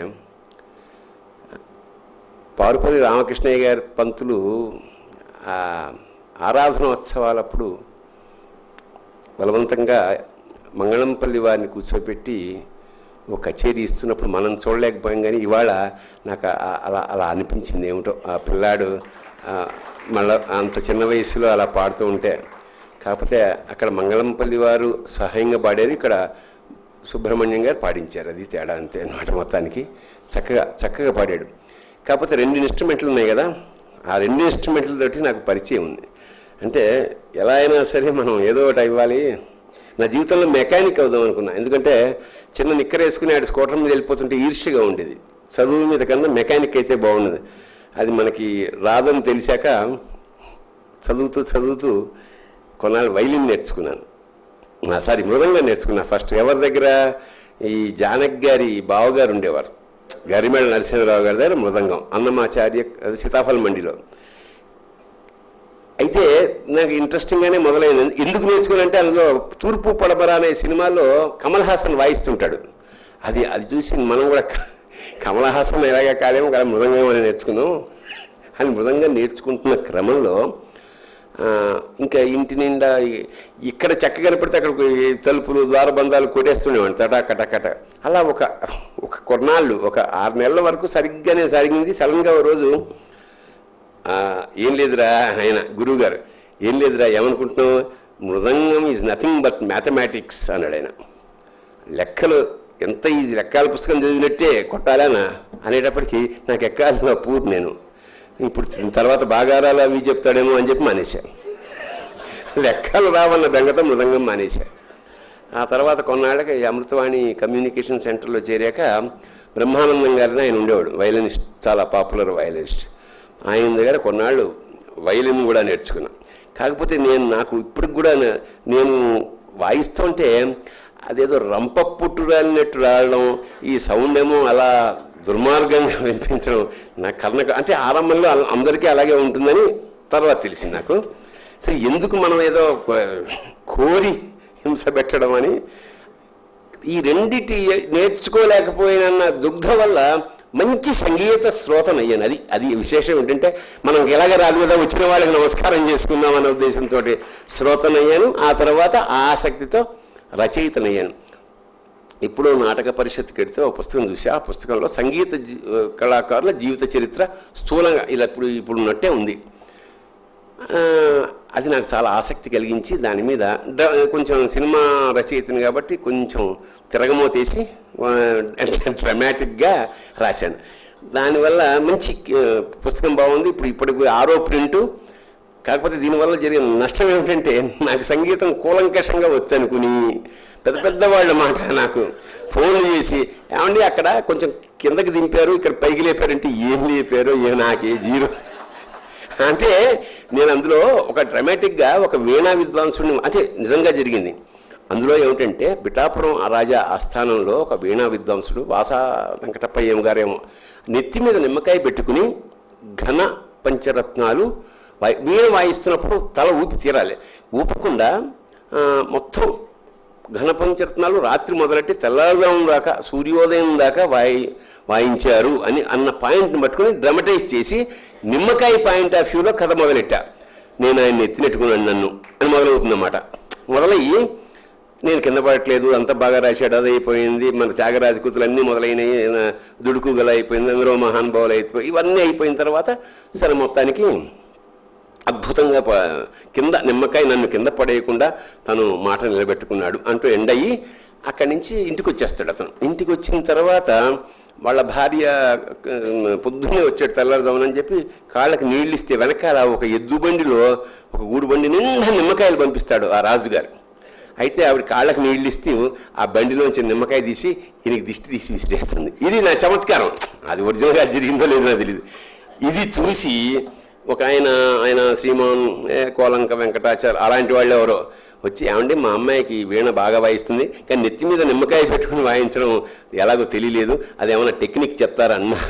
పారుపల్లి రామకృష్ణయ్య గారి పంతులు ఆ ఆరాధనోత్సవాలప్పుడు బలవంతంగా మంగళంపల్లి వారిని కూర్చోబెట్టి ఒక కచేరీ ఇస్తున్నప్పుడు మనం చూడలేకపోయాం కానీ ఇవాళ నాకు ఆ- అలా అలా అనిపించింది ఏమిటో ఆ పిల్లాడు ఆ, మళ్ళా అంత చిన్న వయసులో అలా పాడుతూ ఉంటే కాకపోతే అక్కడ మంగళంపల్లి వారు సహాయంగా పాడారు ఇక్కడ సుబ్రహ్మణ్యం గారు పాడించారు అది తేడా అంతే అన్నమాట మొత్తానికి చక్కగా చక్కగా పాడాడు కాకపోతే రెండు ఇన్స్ట్రుమెంట్లు ఉన్నాయి కదా ఆ రెండు ఇన్స్ట్రుమెంట్లతోటి నాకు పరిచయం ఉంది అంటే ఎలా అయినా సరే మనం ఏదో ఒకటి ఇవ్వాలి నా జీవితంలో మెకానిక్ అవుదాం అనుకున్నా ఎందుకంటే చిన్న నిక్కర వేసుకుని ఆడు స్కూటర్ మీద వెళ్ళిపోతుంటే ఈర్ష్యగా ఉండేది చదువు మీద కన్నా మెకానిక్ అయితే బాగున్నది అది మనకి రాదని తెలిసాక చదువుతూ చదువుతూ కొన్నాళ్ళు వైలిన్ నేర్చుకున్నాను ఆ, సారీ మృదంగా నేర్చుకున్నా ఫస్ట్ ఎవరి దగ్గర ఈ జానక్ గారి బావగారు ఉండేవారు గరిమేళ నరసింహరావు గారి దగ్గర మృదంగం అన్నమాచార్య అది సీతాఫల మండిలో అయితే నాకు ఇంట్రెస్టింగ్గానే మొదలైంది ఎందుకు నేర్చుకున్నానంటే అందులో తూర్పు పడబర అనే సినిమాలో కమల్ హాసన్ వాయిస్తుంటాడు అది అది చూసి మనం కూడా క- కమల్ హాసన్ ఎలాగే కాలేమో కదా మృదంగం అని నేర్చుకున్నాం అని మృదంగం నేర్చుకుంటున్న క్రమంలో ఆ, ఇంకా ఇంటి నిండా ఇ- ఇక్కడ చెక్క కనపడితే అక్కడ ఈ తలుపులు ద్వారబంధాలు కొట్టేస్తుండేవాడిని తటాక టకట అలా ఒక ఒక కొన్నాళ్ళు ఒక ఆరు నెలల వరకు సరిగ్గానే జరిగింది సడన్గా ఓ రోజు ఆ, ఏం లేదురా ఆయన గురువు గారు ఏం లేదురా ఏమనుకుంటున్నావు mridangam is nothing but mathematics అన్నాడు ఆయన లెక్కలు ఎంత ఈజీ లెక్కల పుస్తకం చదివినట్టే కొట్టాలనా అనేటప్పటికీ నాకు ఎక్కాలి పూర్ నేను ఇప్పుడు దీని తర్వాత బాగారాలు అవి చెప్తాడేమో అని చెప్పి మానేశాను లెక్కలు రావన్న బెంగతో మృదంగం మానేశా ఆ తర్వాత కొన్నాళ్ళకి ఈ అమృతవాణి కమ్యూనికేషన్ సెంటర్లో చేరాక బ్రహ్మానందం గారిని ఆయన ఉండేవాడు వైలనిస్ట్ చాలా పాపులర్ వైలనిస్ట్ ఆయన దగ్గర కొన్నాళ్ళు వైలిన్ కూడా నేర్చుకున్నా కాకపోతే నేను నాకు ఇప్పటికి కూడా నే- నేను వాయిస్తుంటే అదేదో రంప పుట్టు రాలినట్టు రావడం ఈ సౌండ్ ఏమో అలా దుర్మార్గంగా వినిపించడం నా కర్ణక అంటే ఆరంభంలో అల- అందరికీ అలాగే ఉంటుందని తర్వాత తెలిసింది నాకు సరే ఎందుకు మనం ఏదో కో- కోరి హింస పెట్టడం అని ఈ రెండిటి నేర్చుకోలేకపోయినన్న దుగ్ధ వల్ల మంచి సంగీత శ్రోతనయ్యాను అది అది విశేషం ఏంటంటే మనం ఎలాగ రాదు కదా వచ్చిన వాళ్ళకి నమస్కారం చేసుకుందాం అనే ఉద్దేశంతో శ్రోతనయ్యాను ఆ తర్వాత ఆ ఆసక్తితో రచయితనయ్యాను ఇప్పుడు నాటక పరిషత్కి వెడితే ఒక పుస్తకం చూసి ఆ పుస్తకంలో సంగీత జీ- కళాకారుల జీవిత చరిత్ర స్థూలంగా ఇలా ఇప్పుడు ఇప్పుడు ఉన్నట్టే ఉంది ఆ, అది నాకు చాలా ఆసక్తి కలిగించి దాని మీద డ్ర- కొంచెం సినిమా రచయితని కాబట్టి కొంచెం తిరగమోతేసి ఆ, డ్రమాటిక్గా రాశాను దానివల్ల మంచి ఆ, పుస్తకం బాగుంది ఇప్పుడు ఇప్పటికి ఆరో ప్రింటు కాకపోతే దీనివల్ల జరిగిన నష్టం ఏమిటంటే నాకు సంగీతం కూలంకషంగా వచ్చనుకుని పెద్ద పెద్ద వాళ్ళ మాట నాకు ఫోన్లు చేసి ఏమండి అక్కడ కొంచెం కిందకి దింపారు ఇక్కడ పైకి లేపారంటే ఏం లేపారో ఏ నాకే జీరో అంటే నేను అందులో ఒక డ్రమాటిక్గా ఒక వీణా విద్వాంసుడిని అంటే నిజంగా జరిగింది అందులో ఏమిటంటే పిఠాపురం ఆ రాజా ఆస్థానంలో ఒక వీణా విద్వాంసుడు వాసా వెంకటప్పయ్యం గారేమో నెత్తి మీద నిమ్మకాయ పెట్టుకుని ఘన పంచరత్నాలు వాయి వీణ వాయిస్తున్నప్పుడు తల ఊపి తీరాలి ఊపకుండా ఆ, మొత్తం ఘన పంచరత్నాలు రాత్రి మొదలెట్టి తెల్లవారుజాము దాకా సూర్యోదయం దాకా వాయి వాయించారు అని అన్న పాయింట్ని పట్టుకొని డ్రమటైజ్ చేసి నిమ్మకాయ పాయింట్ ఆఫ్ వ్యూలో కథ మొదలెట్టా నేను ఆయన ఎత్తినెట్టుకున్నాను నన్ను అని మొదలవుతుందన్నమాట మొదలయ్యి నేను కింద పడట్లేదు అంత బాగా రాశాడు అది అయిపోయింది మన త్యాగరాజ కృతులు అన్నీ మొదలైనవి ఆ, దుడుకు గల అయిపోయింది అందరూ మహానుభావులు అయిపోయి ఇవన్నీ అయిపోయిన తర్వాత సరే మొత్తానికి అద్భుతంగా ప- కింద నిమ్మకాయ నన్ను కింద పడేయకుండా తను మాట నిలబెట్టుకున్నాడు అంటూ ఎండయి అక్కడి నుంచి ఇంటికి వచ్చేస్తాడు అతను ఇంటికి వచ్చిన తర్వాత వాళ్ళ భార్య ఆ, పొద్దున్నే వచ్చాడు తెల్లారుజామునని చెప్పి కాళ్ళకి నీళ్ళు ఇస్తే వెనకాల ఒక ఎద్దు బండిలో ఒక గూడు బండి నిండా నిమ్మకాయలు పంపిస్తాడు ఆ రాజుగారు అయితే ఆవిడ కాళ్ళకి నీళ్ళు ఇస్తూ ఆ బండిలోంచి నిమ్మకాయ తీసి ఈయనకి దిష్టి తీసి విసిరేస్తుంది ఇది నా చమత్కారం అది ఒరిజినల్గా జరిగిందో లేదో నాకు తెలియదు ఇది చూసి ఒక ఆయన ఆయన శ్రీమాన్ ఏ, కోలంక వెంకటాచార్ అలాంటి వాళ్ళు ఎవరో వచ్చి ఏమండి మా అమ్మాయికి వీణ బాగా వాయిస్తుంది కానీ నెత్తి మీద నిమ్మకాయ పెట్టుకుని వాయించడం ఎలాగో తెలియలేదు అదేమన్నా టెక్నిక్ చెప్తారా అన్నా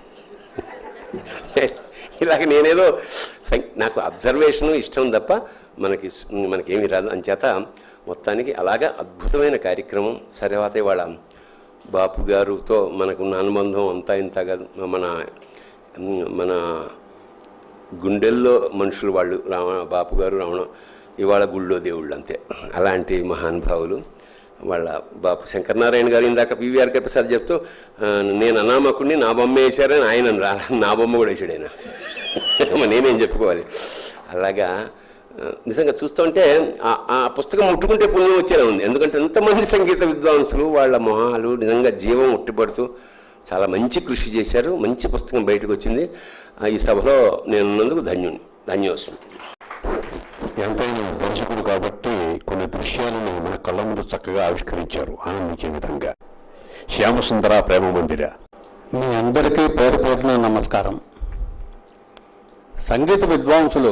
ఇలాగ నేనేదో సం- నాకు అబ్జర్వేషను ఇష్టం తప్ప మనకి స్- మనకేమీ రాదు అంచేత మొత్తానికి అలాగా అద్భుతమైన కార్యక్రమం తర్వాత వాళ్ళ బాపు గారుతో మనకున్న అనుబంధం అంతా ఇంత కాదు మన మన గుండెల్లో మనుషులు వాళ్ళు రామ బాపు గారు రావణ ఇవాళ గుళ్ళో దేవుళ్ళు అంతే అలాంటి మహానుభావులు వాళ్ళ బాపు శంకరనారాయణ గారు ఇందాక పివిఆర్ కే ప్రసాద్ చెప్తూ ఆ, నేను అనామకుడిని నా బొమ్మ వేశారని ఆయన రా నా బొమ్మ కూడా వేసాడు ఆయన మరి నేనేం చెప్పుకోవాలి అలాగా ఆ, నిజంగా చూస్తుంటే ఆ- ఆ పుస్తకం ముట్టుకుంటే పుణ్యం వచ్చేలా ఉంది ఎందుకంటే ఎంతమంది సంగీత విద్వాంసులు వాళ్ళ మొహాలు నిజంగా జీవం ఉట్టిపడుతూ చాలా మంచి కృషి చేశారు మంచి పుస్తకం బయటకు వచ్చింది ఆ, ఈ సభలో నేను ఉన్నందుకు ధన్యుని ధన్యోస్మి ఎంతైనా దర్శకుడు కాబట్టి కొన్ని దృశ్యాలను మన కళ్ళ ముందు చక్కగా ఆవిష్కరించారు ఆనందించే విధంగా శ్యామసుందర ప్రేమ మందిర మీ అందరికీ పేరు పేరున నమస్కారం సంగీత విద్వాంసులు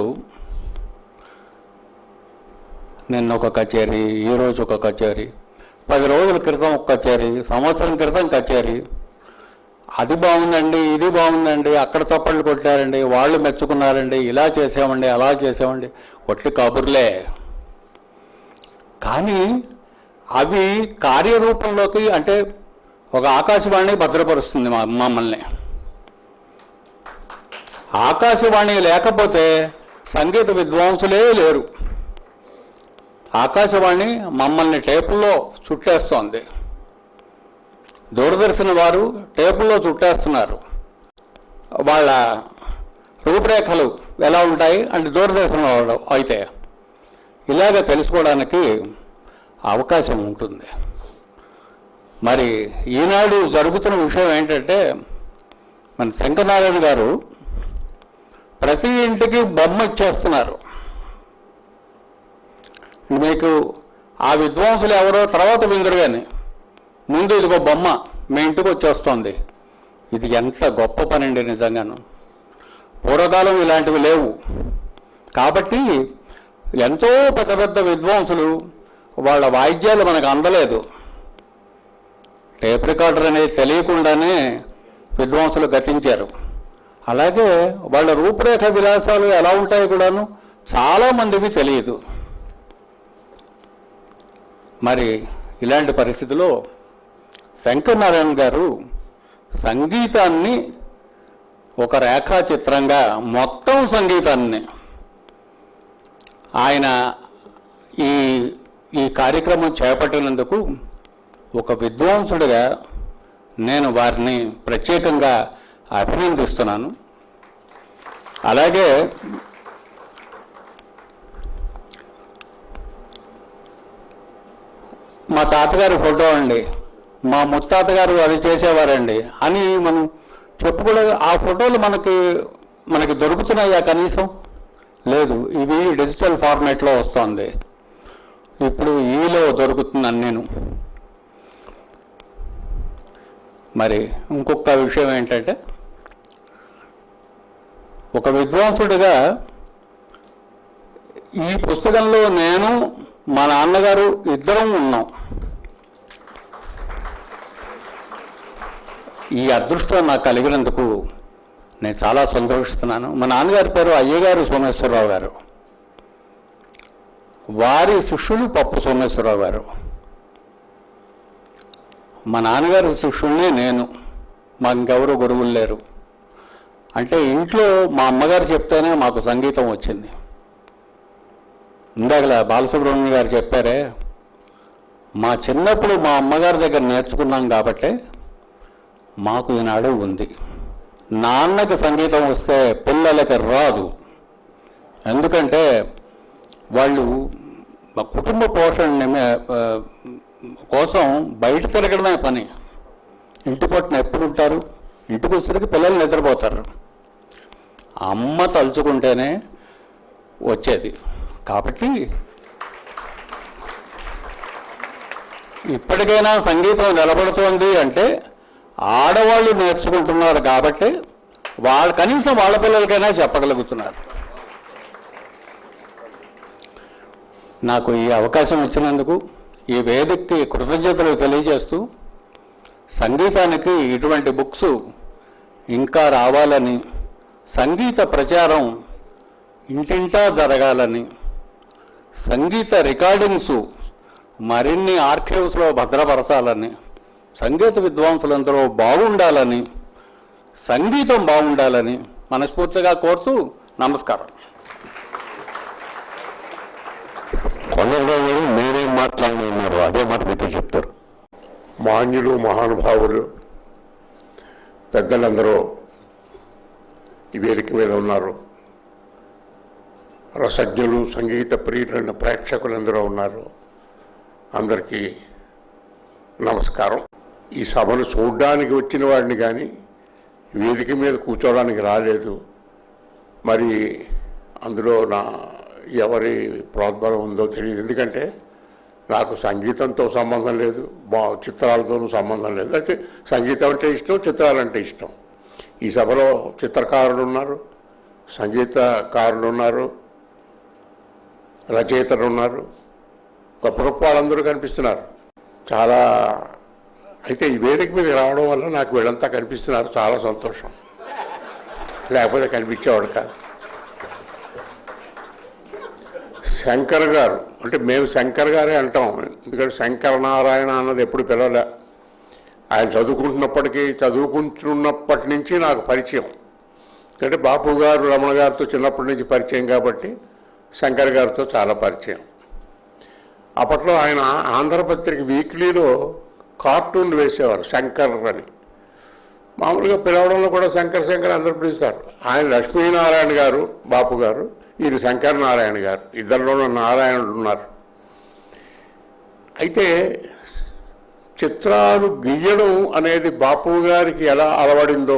నిన్న ఒక కచేరీ ఈరోజు ఒక కచేరీ పది రోజుల క్రితం ఒక కచేరీ సంవత్సరం క్రితం కచేరీ అది బాగుందండి ఇది బాగుందండి అక్కడ చప్పట్లు కొట్టారండి వాళ్ళు మెచ్చుకున్నారండి ఇలా చేసామండి అలా చేసామండి ఒట్టి కబుర్లే కానీ అవి కార్యరూపంలోకి అంటే ఒక ఆకాశవాణి భద్రపరుస్తుంది మా మమ్మల్ని ఆకాశవాణి లేకపోతే సంగీత విద్వాంసులే లేరు ఆకాశవాణి మమ్మల్ని టేపుల్లో చుట్టేస్తోంది దూరదర్శన్ వారు టేపుల్లో చుట్టేస్తున్నారు వాళ్ళ రూపురేఖలు ఎలా ఉంటాయి అంటే దూరదర్శన్ వాళ్ళు అయితే ఇలాగ తెలుసుకోవడానికి అవకాశం ఉంటుంది మరి ఈనాడు జరుగుతున్న విషయం ఏంటంటే మన శంకరనారాయణ గారు ప్రతి ఇంటికి బొమ్మ ఇచ్చేస్తున్నారు మీకు ఆ విద్వాంసులు ఎవరో తర్వాత విందరు కానీ ముందు ఇదిగో బొమ్మ మీ ఇంటికి వచ్చేస్తోంది ఇది ఎంత గొప్ప పని అండి నిజంగాను పూర్వకాలం ఇలాంటివి లేవు కాబట్టి ఎంతో పెద్ద పెద్ద విద్వాంసులు వాళ్ళ వాయిద్యాలు మనకు అందలేదు టేప్ రికార్డర్ అనేది తెలియకుండానే విద్వాంసులు గతించారు అలాగే వాళ్ళ రూపురేఖ విలాసాలు ఎలా ఉంటాయో కూడాను చాలామందికి తెలియదు మరి ఇలాంటి పరిస్థితిలో శంకర్ నారాయణ గారు సంగీతాన్ని ఒక రేఖాచిత్రంగా మొత్తం సంగీతాన్ని ఆయన ఈ ఈ కార్యక్రమం చేపట్టినందుకు ఒక విద్వాంసుడిగా నేను వారిని ప్రత్యేకంగా అభినందిస్తున్నాను అలాగే మా తాతగారి ఫోటో అండి మా ముత్తాతగారు అది చేసేవారండి అని మనం చెప్పుకోలేదు ఆ ఫోటోలు మనకి మనకి దొరుకుతున్నాయా కనీసం లేదు ఇవి డిజిటల్ ఫార్మేట్లో వస్తుంది ఇప్పుడు ఈలో దొరుకుతున్నాను నేను మరి ఇంకొక విషయం ఏంటంటే ఒక విద్వాంసుడిగా ఈ పుస్తకంలో నేను మా నాన్నగారు ఇద్దరం ఉన్నాం ఈ అదృష్టం నాకు కలిగినందుకు నేను చాలా సంతోషిస్తున్నాను మా నాన్నగారి పేరు అయ్యగారు సోమేశ్వరరావు గారు వారి శిష్యులు పప్పు సోమేశ్వరరావు గారు మా నాన్నగారి శిష్యుల్ని నేను మా ఇంకెవరు గురువులు లేరు అంటే ఇంట్లో మా అమ్మగారు చెప్తేనే మాకు సంగీతం వచ్చింది ఇందాకలా బాలసుబ్రహ్మణ్యం గారు చెప్పారే మా చిన్నప్పుడు మా అమ్మగారి దగ్గర నేర్చుకున్నాం కాబట్టే మాకు ఈనాడు ఉంది నాన్నకి సంగీతం వస్తే పిల్లలకి రాదు ఎందుకంటే వాళ్ళు మా కుటుంబ పోషణ నిమే- ఆ, కోసం బయట తిరగడమే పని ఇంటి పట్టున ఎప్పుడు ఉంటారు ఇంటికి వచ్చేసరికి పిల్లలు నిద్రపోతారు అమ్మ తలుచుకుంటేనే వచ్చేది కాబట్టి ఇప్పటికైనా సంగీతం నిలబడుతోంది అంటే ఆడవాళ్ళు నేర్చుకుంటున్నారు కాబట్టి వాళ్ళ కనీసం వాళ్ళ పిల్లలకైనా చెప్పగలుగుతున్నారు నాకు ఈ అవకాశం ఇచ్చినందుకు ఈ వేదికకి కృతజ్ఞతలు తెలియజేస్తూ సంగీతానికి ఇటువంటి బుక్స్ ఇంకా రావాలని సంగీత ప్రచారం ఇంటింటా జరగాలని సంగీత రికార్డింగ్స్ మరిన్ని ఆర్కైవ్స్లో భద్రపరచాలని సంగీత విద్వాంసులందరూ బాగుండాలని సంగీతం బాగుండాలని మనస్ఫూర్తిగా కోరుతూ నమస్కారం కొండలరావు గారు నేనేం మాట్లాడనున్నారు అదే మాట మీతో చెప్తారు మాన్యులు మహానుభావులు పెద్దలందరూ ఈ వేదిక మీద ఉన్నారు రసజ్ఞులు సంగీత ప్రియులైన ప్రేక్షకులందరూ ఉన్నారు అందరికీ నమస్కారం ఈ సభను చూడడానికి వచ్చిన వాడిని కానీ వేదిక మీద కూర్చోవడానికి రాలేదు మరి అందులో నా ఎవరి ప్రోద్బలం ఉందో తెలియదు ఎందుకంటే నాకు సంగీతంతో సంబంధం లేదు బా చిత్రాలతోనూ సంబంధం లేదు అయితే సంగీతం అంటే ఇష్టం చిత్రాలంటే ఇష్టం ఈ సభలో చిత్రకారులు ఉన్నారు సంగీతకారులు ఉన్నారు రచయితలు ఉన్నారు గొప్ప గొప్ప వాళ్ళందరూ కనిపిస్తున్నారు చాలా అయితే ఈ వేదిక మీద రావడం వల్ల నాకు వీళ్ళంతా కనిపిస్తున్నారు చాలా సంతోషం లేకపోతే కనిపించేవాడు కాదు శంకర్ గారు అంటే మేము శంకర్ గారే అంటాం ఎందుకంటే శంకర నారాయణ అన్నది ఎప్పుడు పిలవలే ఆయన చదువుకుంటున్నప్పటికీ చదువుకుంటున్నప్పటి నుంచి నాకు పరిచయం ఎందుకంటే బాపు గారు రమణ గారితో చిన్నప్పటి నుంచి పరిచయం కాబట్టి శంకర్ గారితో చాలా పరిచయం అప్పట్లో ఆయన ఆంధ్రపత్రిక వీక్లీలో కార్టూన్లు వేసేవారు శంకర్ అని మామూలుగా పిలవడంలో కూడా శంకర్ శంకర్ అందరూ పిలుస్తారు ఆయన లక్ష్మీనారాయణ గారు బాపు గారు ఈయన శంకర్ నారాయణ గారు ఇద్దరిలోనూ నారాయణుడు ఉన్నారు అయితే చిత్రాలు గీయడం అనేది బాపు గారికి ఎలా అలవడిందో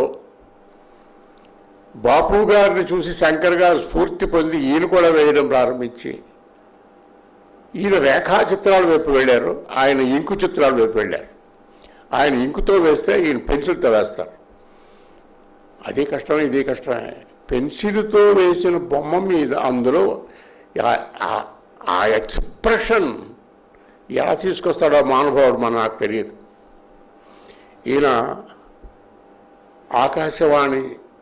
బాపు గారిని చూసి శంకర్ గారు స్ఫూర్తి పొంది ఈయన కూడా వేయడం ప్రారంభించి ఈయన రేఖా చిత్రాల వైపు వెళ్ళారు ఆయన ఇంకు చిత్రాల వైపు వెళ్ళారు ఆయన ఇంకుతో వేస్తే ఈయన పెన్సిల్తో వేస్తారు అదే కష్టమే ఇదే కష్టమే పెన్సిల్తో వేసిన బొమ్మ మీద అందులో ఆ- ఆ- ఆ ఎక్స్ప్రెషన్ ఎలా తీసుకొస్తాడో ఆ మానుభావుడు మన నాకు తెలియదు ఈయన ఆకాశవాణి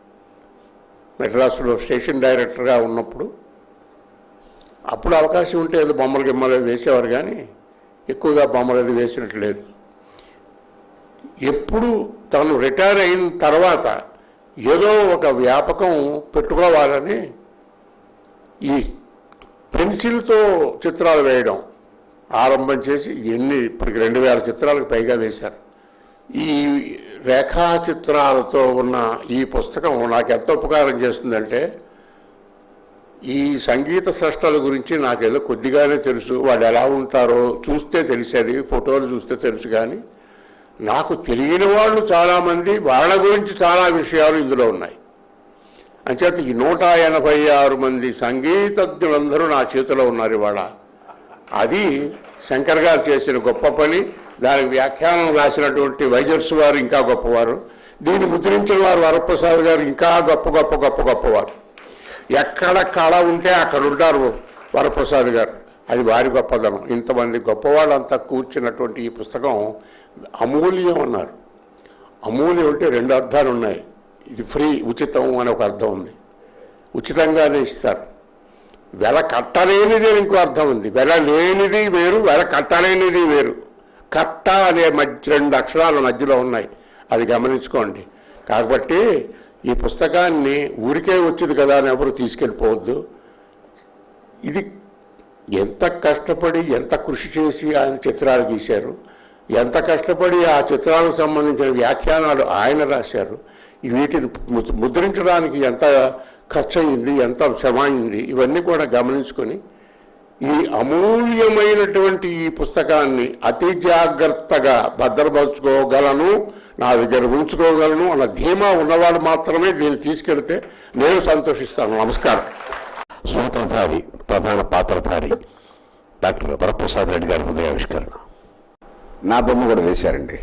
మెడ్రాసులో స్టేషన్ డైరెక్టర్గా ఉన్నప్పుడు అప్పుడు అవకాశం ఉంటే ఏదో బొమ్మలు గిమ్మలు వేసేవారు కానీ ఎక్కువగా బొమ్మలు అది వేసినట్టు లేదు ఎప్పుడు తను రిటైర్ అయిన తర్వాత ఏదో ఒక వ్యాపకం పెట్టుకోవాలని ఈ పెన్సిల్తో చిత్రాలు వేయడం ఆరంభం చేసి ఎన్ని ఇప్పటికి రెండు వేల చిత్రాలకు పైగా వేశారు ఈ రేఖా చిత్రాలతో ఉన్న ఈ పుస్తకం నాకు ఎంత ఉపకారం చేస్తుందంటే ఈ సంగీత సృష్టాల గురించి నాకేదో కొద్దిగానే తెలుసు వాళ్ళు ఎలా ఉంటారో చూస్తే తెలిసేది ఫోటోలు చూస్తే తెలుసు కానీ నాకు తెలియని వాళ్ళు చాలామంది వాళ్ళ గురించి చాలా విషయాలు ఇందులో ఉన్నాయి అంచేత ఈ నూట ఎనభై ఆరు మంది సంగీతజ్ఞులందరూ నా చేతిలో ఉన్నారు ఇవాళ అది శంకర్ గారు చేసిన గొప్ప పని దానికి వ్యాఖ్యానం రాసినటువంటి వైజర్స్ వారు ఇంకా గొప్పవారు దీన్ని ముద్రించిన వారు వరప్రసాద్ గారు ఇంకా గొప్ప గొప్ప గొప్ప గొప్పవారు ఎక్కడ కళ ఉంటే అక్కడ ఉంటారు వరప్రసాద్ గారు అది వారి గొప్పదనం ఇంతమంది గొప్పవాళ్ళంతా కూర్చున్నటువంటి ఈ పుస్తకం అమూల్యం అన్నారు అమూల్యం అంటే రెండు అర్థాలు ఉన్నాయి ఇది ఫ్రీ ఉచితం అని ఒక అర్థం ఉంది ఉచితంగానే ఇస్తారు వెల కట్టలేనిది అని ఇంకో అర్థం ఉంది వెల లేనిది వేరు వెల కట్టలేనిది వేరు కట్ట అనే మధ్య రెండు అక్షరాల మధ్యలో ఉన్నాయి అది గమనించుకోండి కాబట్టి ఈ పుస్తకాన్ని ఊరికే వచ్చింది కదా అని ఎవరు తీసుకెళ్ళిపోవద్దు ఇది ఎంత కష్టపడి ఎంత కృషి చేసి ఆయన చిత్రాలు గీశారు ఎంత కష్టపడి ఆ చిత్రాలకు సంబంధించిన వ్యాఖ్యానాలు ఆయన రాశారు ఈ వీటిని ము- ముద్రించడానికి ఎంత ఖర్చు అయింది ఎంత శ్రమ అయింది ఇవన్నీ కూడా గమనించుకొని ఈ అమూల్యమైనటువంటి ఈ పుస్తకాన్ని అతి జాగ్రత్తగా భద్రపరచుకోగలను నా దగ్గర ఉంచుకోగలను అన్న ధీమా ఉన్నవాడు మాత్రమే దీన్ని తీసుకెళ్తే నేను సంతోషిస్తాను నమస్కారం సూత్రధారి ప్రధాన పాత్రధారి డాక్టర్ వరప్రసాద్ రెడ్డి గారి హృదయావిష్కరణ నా బొమ్మ కూడా వేశారండి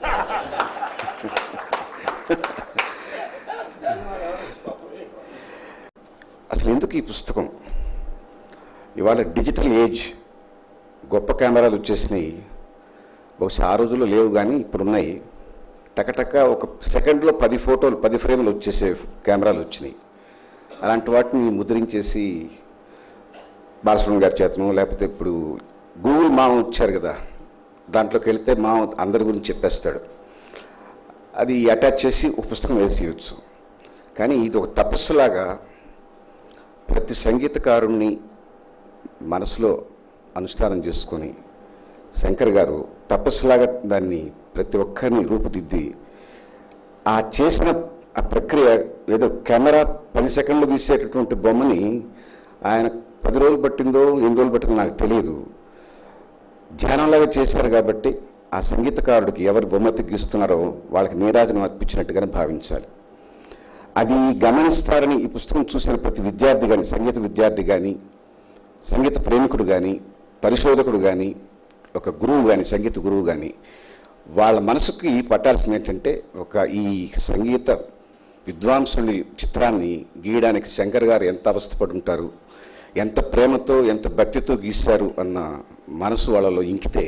అసలు ఎందుకు ఈ పుస్తకం ఇవాళ డిజిటల్ ఏజ్ గొప్ప కెమెరాలు వచ్చేసినాయి బహుశా ఆ రోజుల్లో లేవు కానీ ఇప్పుడున్నాయి టకటక ఒక సెకండ్లో పది ఫోటోలు పది ఫ్రేమ్లు వచ్చేసే కెమెరాలు వచ్చినాయి అలాంటి వాటిని ముద్రించేసి బాలసుబ్రహ్మణ్యం గారి చేతను లేకపోతే ఇప్పుడు గూగుల్ మామ వచ్చారు కదా దాంట్లోకి వెళ్తే మామ అందరి గురించి చెప్పేస్తాడు అది అటాచ్ చేసి ఒక పుస్తకం వేసేయచ్చు కానీ ఇది ఒక తపస్సులాగా ప్రతి సంగీతకారుణ్ణి మనసులో అనుష్ఠానం చేసుకొని శంకర్ గారు తపస్సులాగా దాన్ని ప్రతి ఒక్కరిని రూపుదిద్ది ఆ చేసిన ఆ ప్రక్రియ ఏదో కెమెరా పది సెకండ్లు తీసేటటువంటి బొమ్మని ఆయన పది రోజులు పట్టిందో ఎన్ని రోజులు పట్టిందో నాకు తెలియదు ధ్యానంలాగా చేశారు కాబట్టి ఆ సంగీతకారుడికి ఎవరు బొమ్మ గీస్తున్నారో వాళ్ళకి నీరాజనం అర్పించినట్టుగానే భావించాలి అది గమనిస్తారని ఈ పుస్తకం చూసిన ప్రతి విద్యార్థి కానీ సంగీత విద్యార్థి కానీ సంగీత ప్రేమికుడు కానీ పరిశోధకుడు కానీ ఒక గురువు కానీ సంగీత గురువు కానీ వాళ్ళ మనసుకి పట్టాల్సింది ఏంటంటే ఒక ఈ సంగీత విద్వాంసుని చిత్రాన్ని గీయడానికి శంకర్ గారు ఎంత అవస్థపడి ఉంటారు ఎంత ప్రేమతో ఎంత భక్తితో గీశారు అన్న మనసు వాళ్ళలో ఇంకితే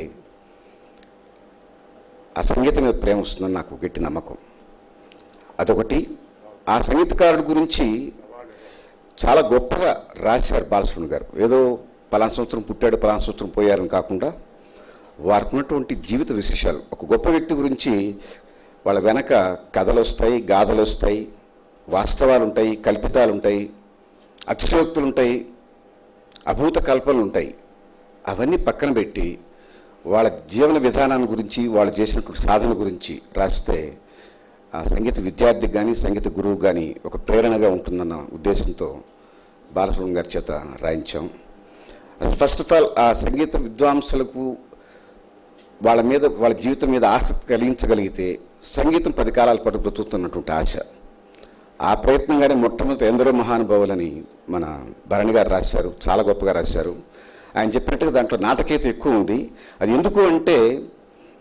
ఆ సంగీతం మీద ప్రేమ వస్తుందని నాకు గట్టి నమ్మకం అదొకటి ఆ సంగీతకారుడి గురించి చాలా గొప్పగా రాశారు బాలసుబ్రహ్మణ్యం గారు ఏదో పలానా సంవత్సరం పుట్టాడు పలానా సంవత్సరం పోయారని కాకుండా వారికి ఉన్నటువంటి జీవిత విశేషాలు ఒక గొప్ప వ్యక్తి గురించి వాళ్ళ వెనక కథలు వస్తాయి గాథలు వస్తాయి వాస్తవాలు ఉంటాయి కల్పితాలు ఉంటాయి అతిశయోక్తులు ఉంటాయి అభూత కల్పనలు ఉంటాయి అవన్నీ పక్కన పెట్టి వాళ్ళ జీవన విధానాన్ని గురించి వాళ్ళు చేసినటువంటి సాధన గురించి రాస్తే ఆ సంగీత విద్యార్థికి కానీ సంగీత గురువు కానీ ఒక ప్రేరణగా ఉంటుందన్న ఉద్దేశంతో బాలసుబ్రహ్మణ్యం గారి చేత రాయించాం అసలు ఫస్ట్ ఆఫ్ ఆల్ ఆ సంగీత విద్వాంసులకు వాళ్ళ మీద వాళ్ళ జీవితం మీద ఆసక్తి కలిగించగలిగితే సంగీతం పది కాలాల పాటు బ్రతుకుతున్నటువంటి ఆశ ఆ ప్రయత్నంగానే మొట్టమొదటి ఎందరో మహానుభావులని మన భరణి గారు రాశారు చాలా గొప్పగా రాశారు ఆయన చెప్పినట్టుగా దాంట్లో నాటకీయత ఎక్కువ ఉంది అది ఎందుకు అంటే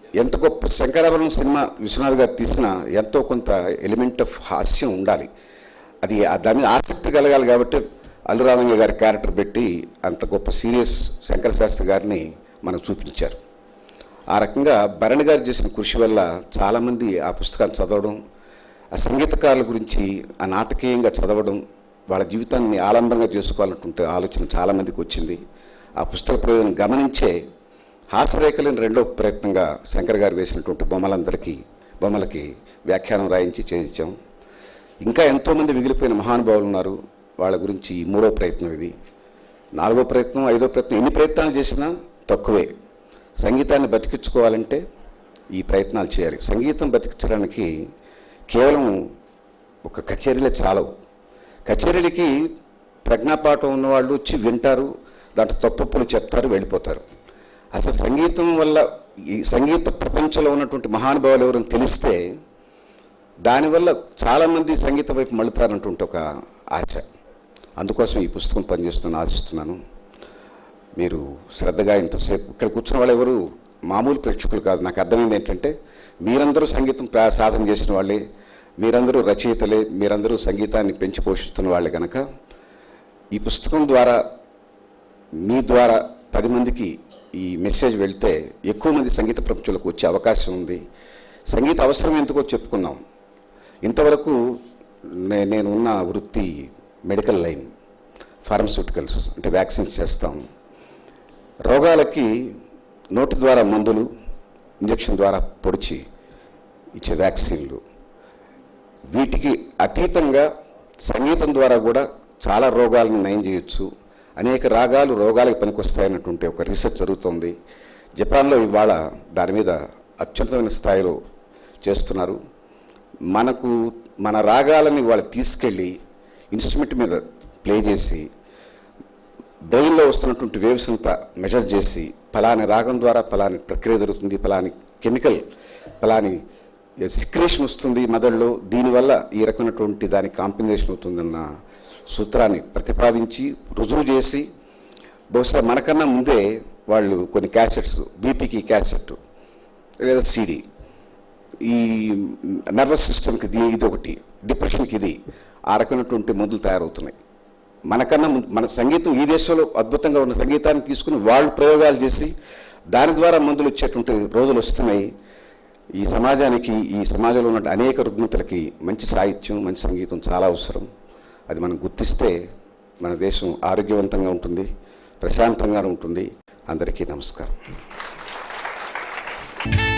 ఎంత గొప్ప శంకరాభరణం సినిమా విశ్వనాథ్ గారు తీసిన ఎంతో కొంత ఎలిమెంట్ ఆఫ్ హాస్యం ఉండాలి అది ఆ దాని మీద ఆసక్తి కలగాలి కాబట్టి అల్లురామయ్య గారి క్యారెక్టర్ పెట్టి అంత గొప్ప సీరియస్ శంకర శాస్త్రి గారిని మనకు చూపించారు ఆ రకంగా భరణి గారు చేసిన కృషి వల్ల చాలామంది ఆ పుస్తకాన్ని చదవడం ఆ సంగీతకారుల గురించి ఆ నాటకీయంగా చదవడం వాళ్ళ జీవితాన్ని ఆలంబనంగా చేసుకోవాలనుకుంటే ఆలోచన చాలామందికి వచ్చింది ఆ పుస్తక ప్రయోజనం గమనించే హాస్యరేఖలని రెండో ప్రయత్నంగా శంకర్ గారు వేసినటువంటి బొమ్మలందరికీ బొమ్మలకి వ్యాఖ్యానం రాయించి చేయించాం ఇంకా ఎంతోమంది మిగిలిపోయిన మహానుభావులు ఉన్నారు వాళ్ళ గురించి ఈ మూడో ప్రయత్నం ఇది నాలుగో ప్రయత్నం ఐదో ప్రయత్నం ఎన్ని ప్రయత్నాలు చేసినా తక్కువే సంగీతాన్ని బతికించుకోవాలంటే ఈ ప్రయత్నాలు చేయాలి సంగీతం బతికించడానికి కేవలం ఒక కచేరీలే చాలవు కచేరీలకి ప్రజ్ఞాపాఠం ఉన్నవాళ్ళు వచ్చి వింటారు దాంట్లో తప్పులు చెప్తారు వెళ్ళిపోతారు అసలు సంగీతం వల్ల ఈ సంగీత ప్రపంచంలో ఉన్నటువంటి మహానుభావులు ఎవరని తెలిస్తే దానివల్ల చాలామంది సంగీతం వైపు మళ్ళుతారన్నటువంటి ఒక ఆశ అందుకోసం ఈ పుస్తకం పనిచేస్తున్న ఆశిస్తున్నాను మీరు శ్రద్ధగా ఇంతసేపు ఇక్కడ కూర్చున్న వాళ్ళు ఎవరు మామూలు ప్రేక్షకులు కాదు నాకు అర్థమైంది ఏంటంటే మీరందరూ సంగీతం ప్రా సాధన చేసిన వాళ్ళే మీరందరూ రచయితలే మీరందరూ సంగీతాన్ని పెంచి పోషిస్తున్న వాళ్ళే కనుక ఈ పుస్తకం ద్వారా మీ ద్వారా పది మందికి ఈ మెసేజ్ వెళ్తే ఎక్కువ మంది సంగీత ప్రపంచంలోకి వచ్చే అవకాశం ఉంది సంగీత అవసరం ఎందుకో చెప్పుకున్నాం ఇంతవరకు నే నేను ఉన్న వృత్తి మెడికల్ లైన్ ఫార్మస్యూటికల్స్ అంటే వ్యాక్సిన్స్ చేస్తాం రోగాలకి నోటి ద్వారా మందులు ఇంజక్షన్ ద్వారా పొడిచి ఇచ్చే వ్యాక్సిన్లు వీటికి అతీతంగా సంగీతం ద్వారా కూడా చాలా రోగాలను నయం చేయొచ్చు అనేక రాగాలు రోగాలకు పనికొస్తాయన్నటువంటి ఒక రీసెర్చ్ జరుగుతోంది జపాన్లో ఇవాళ దాని మీద అత్యున్నతమైన స్థాయిలో చేస్తున్నారు మనకు మన రాగాలని వాళ్ళు తీసుకెళ్ళి ఇన్స్ట్రుమెంట్ మీద ప్లే చేసి బ్రెయిన్లో వస్తున్నటువంటి వేవ్స్ అంతా మెజర్ చేసి ఫలాని రాగం ద్వారా ఫలాని ప్రక్రియ జరుగుతుంది ఫలాని కెమికల్ ఫలాని సిక్రేషన్ వస్తుంది మెదడులో దీనివల్ల ఈ రకమైనటువంటి దానికి కాంపినేషన్ అవుతుందన్న సూత్రాన్ని ప్రతిపాదించి రుజువు చేసి బహుశా మనకన్నా ముందే వాళ్ళు కొన్ని క్యాసెట్స్ బీపీకి క్యాసెట్ లేదా సీడీ ఈ నర్వస్ సిస్టమ్కి ఇది ఇది ఒకటి డిప్రెషన్కి ఇది ఆ రకమైనటువంటి మందులు తయారవుతున్నాయి మనకన్నా ముందు- మన సంగీతం ఈ దేశంలో అద్భుతంగా ఉన్న సంగీతాన్ని తీసుకుని వాళ్ళు ప్రయోగాలు చేసి దాని ద్వారా మందులు వచ్చేటువంటి రోజులు వస్తున్నాయి ఈ సమాజానికి ఈ సమాజంలో ఉన్న అనేక రుగ్మతలకి మంచి సాహిత్యం మంచి సంగీతం చాలా అవసరం అది మనం గుర్తిస్తే మన దేశం ఆరోగ్యవంతంగా ఉంటుంది ప్రశాంతంగా ఉంటుంది అందరికీ నమస్కారం